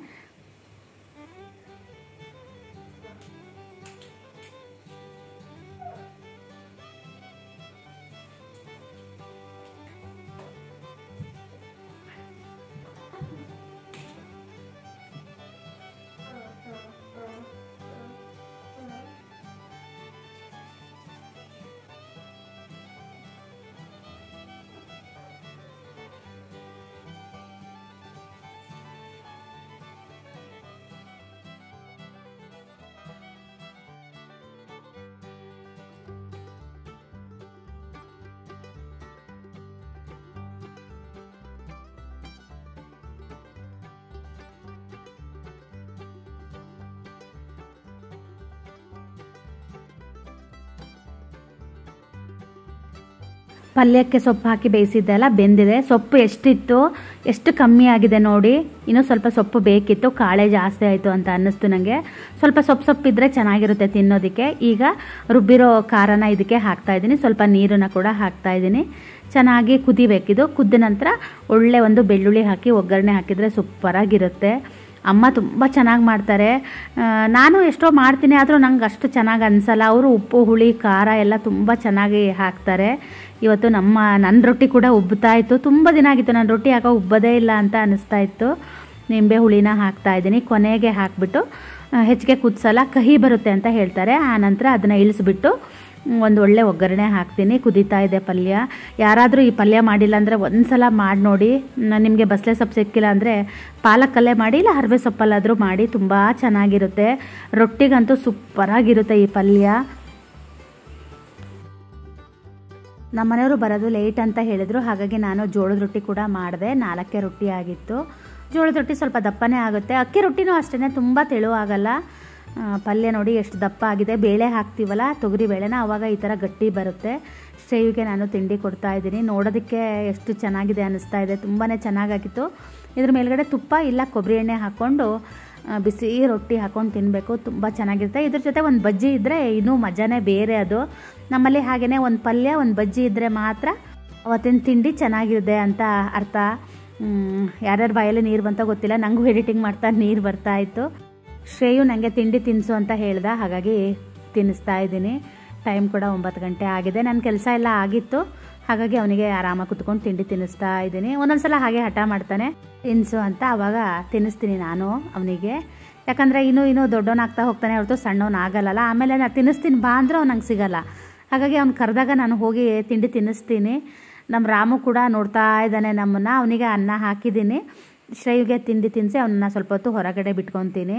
C: ಪಲ್ಯಕ್ಕೆ ಸೊಪ್ಪು ಹಾಕಿ ಬೇಯಿಸಿದ್ದೆಲ್ಲ ಬೆಂದಿದೆ ಸೊಪ್ಪು ಎಷ್ಟಿತ್ತು ಎಷ್ಟು ಕಮ್ಮಿ ಆಗಿದೆ ನೋಡಿ ಇನ್ನೂ ಸ್ವಲ್ಪ ಸೊಪ್ಪು ಬೇಕಿತ್ತು ಕಾಳೆ ಜಾಸ್ತಿ ಆಯಿತು ಅಂತ ಅನ್ನಿಸ್ತು ನನಗೆ ಸ್ವಲ್ಪ ಸೊಪ್ಪು ಸೊಪ್ಪಿದ್ರೆ ಚೆನ್ನಾಗಿರುತ್ತೆ ತಿನ್ನೋದಕ್ಕೆ ಈಗ ರುಬ್ಬಿರೋ ಖಾರನ ಇದಕ್ಕೆ ಹಾಕ್ತಾ ಇದ್ದೀನಿ ಸ್ವಲ್ಪ ನೀರನ್ನು ಕೂಡ ಹಾಕ್ತಾ ಇದ್ದೀನಿ ಚೆನ್ನಾಗಿ ಕುದಿಬೇಕಿದು ಕುದ್ದ ನಂತರ ಒಳ್ಳೆ ಒಂದು ಬೆಳ್ಳುಳ್ಳಿ ಹಾಕಿ ಒಗ್ಗರಣೆ ಹಾಕಿದರೆ ಸೂಪರಾಗಿರುತ್ತೆ ಅಮ್ಮ ತುಂಬ ಚೆನ್ನಾಗಿ ಮಾಡ್ತಾರೆ ಆ, ನಾನು ಎಷ್ಟೋ ಮಾಡ್ತೀನಿ ಆದರೂ ನಂಗೆ ಅಷ್ಟು ಚೆನ್ನಾಗಿ ಅನಿಸಲ್ಲ ಅವರು ಉಪ್ಪು ಹುಳಿ ಖಾರ ಎಲ್ಲ ತುಂಬ ಚೆನ್ನಾಗಿ ಹಾಕ್ತಾರೆ ಇವತ್ತು ನಮ್ಮ ನನ್ನ ರೊಟ್ಟಿ ಕೂಡ ಉಬ್ಬುತ್ತಾ ಇತ್ತು ತುಂಬ ದಿನ ಆಗಿತ್ತು ನನ್ನ ರೊಟ್ಟಿ ಯಾಕೋ ಉಬ್ಬದೇ ಇಲ್ಲ ಅಂತ ಅನಿಸ್ತಾ ಇತ್ತು ನಿಂಬೆ ಹುಳಿನ ಹಾಕ್ತಾ ಇದ್ದೀನಿ ಕೊನೆಗೆ ಹಾಕ್ಬಿಟ್ಟು ಆ, ಹೆಚ್ಚಿಗೆ ಕುದಿಸಲ್ಲ ಕಹಿ ಬರುತ್ತೆ ಅಂತ ಹೇಳ್ತಾರೆ ಆ ನಂತರ ಅದನ್ನು ಇಳಿಸ್ಬಿಟ್ಟು ಒಂದು ಒಳ್ಳೆ ಒಗ್ಗರಣೆ ಹಾಕ್ತೀನಿ ಕುದೀತಾ ಇದೆ ಪಲ್ಯ ಯಾರಾದರೂ ಈ ಪಲ್ಯ ಮಾಡಿಲ್ಲ ಅಂದರೆ ಒಂದು ಸಲ ಮಾಡಿ ನೋಡಿ ನಿಮಗೆ ಬಸಳೆ ಸೊಪ್ಪು ಸಿಕ್ಕಿಲ್ಲ ಅಂದರೆ ಪಾಲಕಲ್ಲೇ ಮಾಡಿ ಇಲ್ಲ ಹರವೆ ಸೊಪ್ಪಲ್ಲಾದರೂ ಮಾಡಿ ತುಂಬ ಚೆನ್ನಾಗಿರುತ್ತೆ ರೊಟ್ಟಿಗಂತೂ ಸೂಪರಾಗಿರುತ್ತೆ ಈ ಪಲ್ಯ ನಮ್ಮ ಮನೆಯವರು ಬರೋದು ಲೇಟ್ ಅಂತ ಹೇಳಿದರು ಹಾಗಾಗಿ ನಾನು ಜೋಳದ ರೊಟ್ಟಿ ಕೂಡ ಮಾಡಿದೆ ನಾಲ್ಕೇ ರೊಟ್ಟಿ ಆಗಿತ್ತು ಜೋಳದ ರೊಟ್ಟಿ ಸ್ವಲ್ಪ ದಪ್ಪನೇ ಆಗುತ್ತೆ ಅಕ್ಕಿ ರೊಟ್ಟಿನೂ ಅಷ್ಟೇ ತುಂಬ ತೆಳು ಆಗಲ್ಲ ಆ, ಪಲ್ಯ ನೋಡಿ ಎಷ್ಟು ದಪ್ಪ ಆಗಿದೆ ಬೇಳೆ ಹಾಕ್ತೀವಲ್ಲ ತೊಗರಿ ಬೇಳೆನ ಆವಾಗ ಈ ಥರ ಗಟ್ಟಿ ಬರುತ್ತೆ ಶ್ರೇಯುಗೆ ನಾನು ತಿಂಡಿ ಕೊಡ್ತಾ ಇದ್ದೀನಿ ನೋಡೋದಕ್ಕೆ ಎಷ್ಟು ಚೆನ್ನಾಗಿದೆ ಅನ್ನಿಸ್ತಾ ಇದೆ ತುಂಬಾ ಚೆನ್ನಾಗಾಗಿತ್ತು ಇದ್ರ ಮೇಲ್ಗಡೆ ತುಪ್ಪ ಇಲ್ಲ ಕೊಬ್ಬರಿ ಎಣ್ಣೆ ಹಾಕ್ಕೊಂಡು ಆ, ಬಿಸಿ ರೊಟ್ಟಿ ಹಾಕ್ಕೊಂಡು ತಿನ್ನಬೇಕು ತುಂಬ ಚೆನ್ನಾಗಿರುತ್ತೆ ಇದ್ರ ಜೊತೆ ಒಂದು ಬಜ್ಜಿ ಇದ್ದರೆ ಇನ್ನೂ ಮಜಾನೇ ಬೇರೆ ಅದು ನಮ್ಮಲ್ಲಿ ಹಾಗೆಯೇ ಒಂದು ಪಲ್ಯ ಒಂದು ಬಜ್ಜಿ ಇದ್ದರೆ ಮಾತ್ರ ಅವತ್ತಿನ ತಿಂಡಿ ಚೆನ್ನಾಗಿದೆ ಅಂತ ಅರ್ಥ ಯಾರ್ಯಾರ ಬಾಯಲ್ಲಿ ನೀರು ಬಂತ ಗೊತ್ತಿಲ್ಲ ನನಗೂ ಎಡಿಟಿಂಗ್ ಮಾಡ್ತಾ ನೀರು ಬರ್ತಾ ಇತ್ತು ಶ್ರೇಯು ನನಗೆ ತಿಂಡಿ ತಿನ್ನಿಸು ಅಂತ ಹೇಳ್ದ ಹಾಗಾಗಿ ತಿನ್ನಿಸ್ತಾ ಇದ್ದೀನಿ ಟೈಮ್ ಕೂಡ ಒಂಬತ್ತು ಗಂಟೆ ಆಗಿದೆ ನನ್ನ ಕೆಲಸ ಎಲ್ಲ ಆಗಿತ್ತು ಹಾಗಾಗಿ ಅವನಿಗೆ ಆರಾಮಾಗಿ ಕುತ್ಕೊಂಡು ತಿಂಡಿ ತಿನ್ನಿಸ್ತಾ ಇದ್ದೀನಿ ಒಂದೊಂದ್ಸಲ ಹಾಗೆ ಹಠ ಮಾಡ್ತಾನೆ ತಿನ್ನಿಸು ಅಂತ ಆವಾಗ ತಿನ್ನಿಸ್ತೀನಿ ನಾನು ಅವನಿಗೆ ಯಾಕಂದರೆ ಇನ್ನೂ ಇನ್ನೂ ದೊಡ್ಡವನಾಗ್ತಾ ಹೋಗ್ತಾನೆ ಹೊರತು ಸಣ್ಣವನಾಗಲ್ಲ ಆಮೇಲೆ ನಾನು ತಿನ್ನಿಸ್ತೀನಿ ಬಾ ಅಂದ್ರೆ ಅವ್ನು ನಂಗೆ ಸಿಗಲ್ಲ ಹಾಗಾಗಿ ಅವ್ನು ಕರೆದಾಗ ನಾನು ಹೋಗಿ ತಿಂಡಿ ತಿನ್ನಿಸ್ತೀನಿ ನಮ್ಮ ರಾಮು ಕೂಡ ನೋಡ್ತಾ ಇದ್ದಾನೆ ನಮ್ಮನ್ನು ಅವನಿಗೆ ಅನ್ನ ಹಾಕಿದ್ದೀನಿ ಶ್ರೇಯುಗೆ ತಿಂಡಿ ತಿನ್ನಿಸಿ ಅವನನ್ನ ಸ್ವಲ್ಪ ಹೊತ್ತು ಹೊರಗಡೆ ಬಿಟ್ಕೊತೀನಿ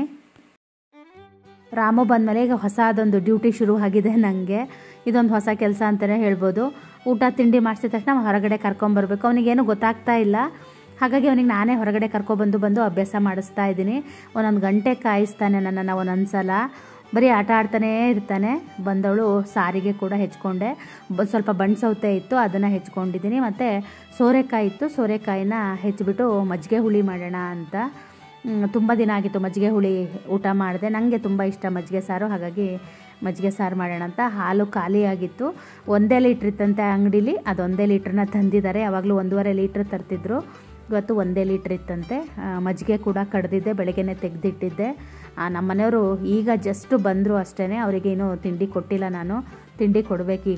C: ರಾಮು ಬಂದಮೇಲೆ ಈಗ ಹೊಸದೊಂದು ಡ್ಯೂಟಿ ಶುರು ಆಗಿದೆ ನನಗೆ ಇದೊಂದು ಹೊಸ ಕೆಲಸ ಅಂತಲೇ ಹೇಳ್ಬೋದು ಊಟ ತಿಂಡಿ ಮಾಡಿಸಿದ ತಕ್ಷಣ ಹೊರಗಡೆ ಕರ್ಕೊಂಬರ್ಬೇಕು ಅವನಿಗೇನು ಗೊತ್ತಾಗ್ತಾ ಇಲ್ಲ ಹಾಗಾಗಿ ಅವನಿಗೆ ನಾನೇ ಹೊರಗಡೆ ಕರ್ಕೊಬಂದು ಬಂದು ಅಭ್ಯಾಸ ಮಾಡಿಸ್ತಾ ಇದ್ದೀನಿ ಒಂದೊಂದು ಗಂಟೆ ಕಾಯಿಸ್ತಾನೆ ನನ್ನನ್ನು ಒಂದೊಂದು ಸಲ ಬರೀ ಆಟ ಆಡ್ತಾನೇ ಇರ್ತಾನೆ ಬಂದವಳು ಸಾರಿಗೆ ಕೂಡ ಹೆಚ್ಕೊಂಡೆ ಬ ಸ್ವಲ್ಪ ಬಣ್ಣ ಸೌತೆ ಇತ್ತು ಅದನ್ನು ಹೆಚ್ಕೊಂಡಿದ್ದೀನಿ ಮತ್ತು ಸೋರೆಕಾಯಿ ಇತ್ತು ಸೋರೆಕಾಯಿನ ಹೆಚ್ಚಿಬಿಟ್ಟು ಮಜ್ಜಿಗೆ ಹುಳಿ ಮಾಡೋಣ ಅಂತ ತುಂಬ ದಿನ ಆಗಿತ್ತು ಮಜ್ಜಿಗೆ ಹುಳಿ ಊಟ ಮಾಡಿದೆ ನನಗೆ ತುಂಬ ಇಷ್ಟ ಮಜ್ಜಿಗೆ ಸಾರು ಹಾಗಾಗಿ ಮಜ್ಜಿಗೆ ಸಾರು ಮಾಡೋಣ ಅಂತ ಹಾಲು ಖಾಲಿಯಾಗಿತ್ತು ಒಂದೇ ಲೀಟ್ರ್ ಇತ್ತಂತೆ ಅಂಗಡೀಲಿ ಅದೊಂದೇ ಲೀಟ್ರನ್ನ ತಂದಿದ್ದಾರೆ ಯಾವಾಗಲೂ ಒಂದೂವರೆ ಲೀಟ್ರ್ ತರ್ತಿದ್ರು ಇವತ್ತು ಒಂದೇ ಲೀಟ್ರ್ ಇತ್ತಂತೆ ಆ, ಮಜ್ಜಿಗೆ ಕೂಡ ಕಡ್ದಿದ್ದೆ ಬೆಳಗ್ಗೆನೆ ತೆಗೆದಿಟ್ಟಿದ್ದೆ ನಮ್ಮ ಮನೆಯವರು ಈಗ ಜಸ್ಟ್ ಬಂದರು ಅಷ್ಟೇ ಅವರಿಗೆ ಇನ್ನೂ ತಿಂಡಿ ಕೊಟ್ಟಿಲ್ಲ ನಾನು ತಿಂಡಿ ಕೊಡಬೇಕೀಗ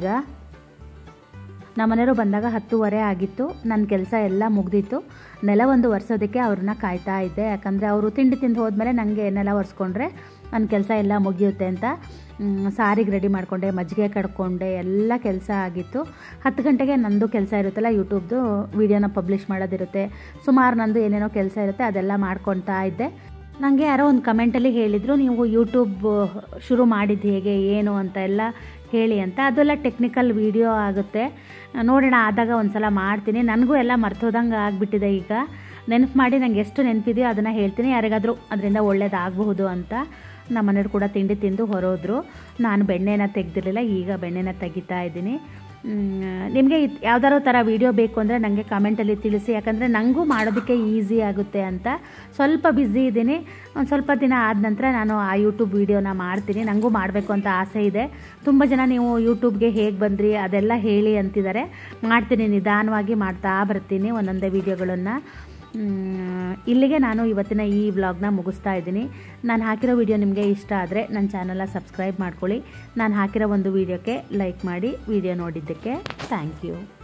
C: ನಮ್ಮ ಮನೆಯವರು ಬಂದಾಗ ಹತ್ತುವರೆ ಆಗಿತ್ತು ನನ್ನ ಕೆಲಸ ಎಲ್ಲ ಮುಗ್ದಿತ್ತು ನೆಲ ಒಂದು ಒರೆಸೋದಕ್ಕೆ ಅವ್ರನ್ನ ಕಾಯ್ತಾ ಇದ್ದೆ ಯಾಕಂದರೆ ಅವರು ತಿಂಡಿ ತಿಂದು ಹೋದ್ಮೇಲೆ ನನಗೆ ನೆಲ ಒರೆಸ್ಕೊಂಡ್ರೆ ನನ್ನ ಕೆಲಸ ಎಲ್ಲ ಮುಗಿಯುತ್ತೆ ಅಂತ ಮ್, ಸಾರಿಗೆ ರೆಡಿ ಮಾಡಿಕೊಂಡೆ ಮಜ್ಜಿಗೆ ಕಡ್ಕೊಂಡೆ ಎಲ್ಲ ಕೆಲಸ ಆಗಿತ್ತು ಹತ್ತು ಗಂಟೆಗೆ ನಂದು ಕೆಲಸ ಇರುತ್ತಲ್ಲ ಯೂಟ್ಯೂಬ್ದು ವೀಡಿಯೋನ ಪಬ್ಲಿಷ್ ಮಾಡೋದಿರುತ್ತೆ ಸುಮಾರು ನಂದು ಏನೇನೋ ಕೆಲಸ ಇರುತ್ತೆ ಅದೆಲ್ಲ ಮಾಡ್ಕೊತಾ ಇದ್ದೆ ನನಗೆ ಯಾರೋ ಒಂದು ಕಮೆಂಟಲ್ಲಿ ಹೇಳಿದರು ನೀವು ಯೂಟ್ಯೂಬ್ ಶುರು ಮಾಡಿದ್ದು ಹೇಗೆ ಏನು ಅಂತ ಎಲ್ಲ ಹೇಳಿ ಅಂತ ಅದೆಲ್ಲ ಟೆಕ್ನಿಕಲ್ ವೀಡಿಯೋ ಆಗುತ್ತೆ ನೋಡೋಣ ಆದಾಗ ಒಂದು ಸಲ ಮಾಡ್ತೀನಿ ನನಗೂ ಎಲ್ಲ ಮರ್ತೋದಂಗೆ ಆಗಿಬಿಟ್ಟಿದೆ ಈಗ ನೆನಪು ಮಾಡಿ ನಂಗೆ ಎಷ್ಟು ನೆನಪಿದೆಯೋ ಅದನ್ನು ಹೇಳ್ತೀನಿ ಯಾರಿಗಾದರೂ ಅದರಿಂದ ಒಳ್ಳೇದಾಗಬಹುದು ಅಂತ ನಮ್ಮ ಮನೆಯವ್ರು ಕೂಡ ತಿಂಡಿ ತಿಂದು ಹೊರೋದ್ರು ನಾನು ಬೆಣ್ಣೆನ ತೆಗೆದಿರಲಿಲ್ಲ ಈಗ ಬೆಣ್ಣೆನ ತೆಗಿತಾ ಇದ್ದೀನಿ ನಿಮಗೆ ಯಾವ್ದಾರೋ ಥರ ವೀಡಿಯೋ ಬೇಕು ಅಂದರೆ ನನಗೆ ಕಾಮೆಂಟಲ್ಲಿ ತಿಳಿಸಿ ಯಾಕಂದರೆ ನನಗೂ ಮಾಡೋದಕ್ಕೆ ಈಸಿ ಆಗುತ್ತೆ ಅಂತ ಸ್ವಲ್ಪ ಬ್ಯುಸಿ ಇದ್ದೀನಿ ಒಂದು ಸ್ವಲ್ಪ ದಿನ ಆದ ನಂತರ ನಾನು ಆ ಯೂಟ್ಯೂಬ್ ವೀಡಿಯೋನ ಮಾಡ್ತೀನಿ ನನಗೂ ಮಾಡಬೇಕು ಅಂತ ಆಸೆ ಇದೆ ತುಂಬ ಜನ ನೀವು ಯೂಟ್ಯೂಬ್ಗೆ ಹೇಗೆ ಬಂದ್ರಿ ಅದೆಲ್ಲ ಹೇಳಿ ಅಂತಿದ್ದಾರೆ ಮಾಡ್ತೀನಿ ನಿಧಾನವಾಗಿ ಮಾಡ್ತಾ ಬರ್ತೀನಿ ಒಂದೊಂದೇ ವೀಡಿಯೋಗಳನ್ನು ಮ್, ಇಲ್ಲಿಗೆ ನಾನು ಇವತ್ತಿನ ಈ ವ್ಲಾಗ್ನ ಮುಗಿಸ್ತಾ ಇದ್ದೀನಿ ನಾನು ಹಾಕಿರೋ ವಿಡಿಯೋ ನಿಮಗೆ ಇಷ್ಟ ಆದರೆ ನನ್ನ ಚಾನಲ್ನ ಸಬ್ಸ್ಕ್ರೈಬ್ ಮಾಡ್ಕೊಳ್ಳಿ ನಾನು ಹಾಕಿರೋ ಒಂದು ವಿಡಿಯೋಕ್ಕೆ ಲೈಕ್ ಮಾಡಿ ವಿಡಿಯೋ ನೋಡಿದ್ದಕ್ಕೆ ಥ್ಯಾಂಕ್ ಯು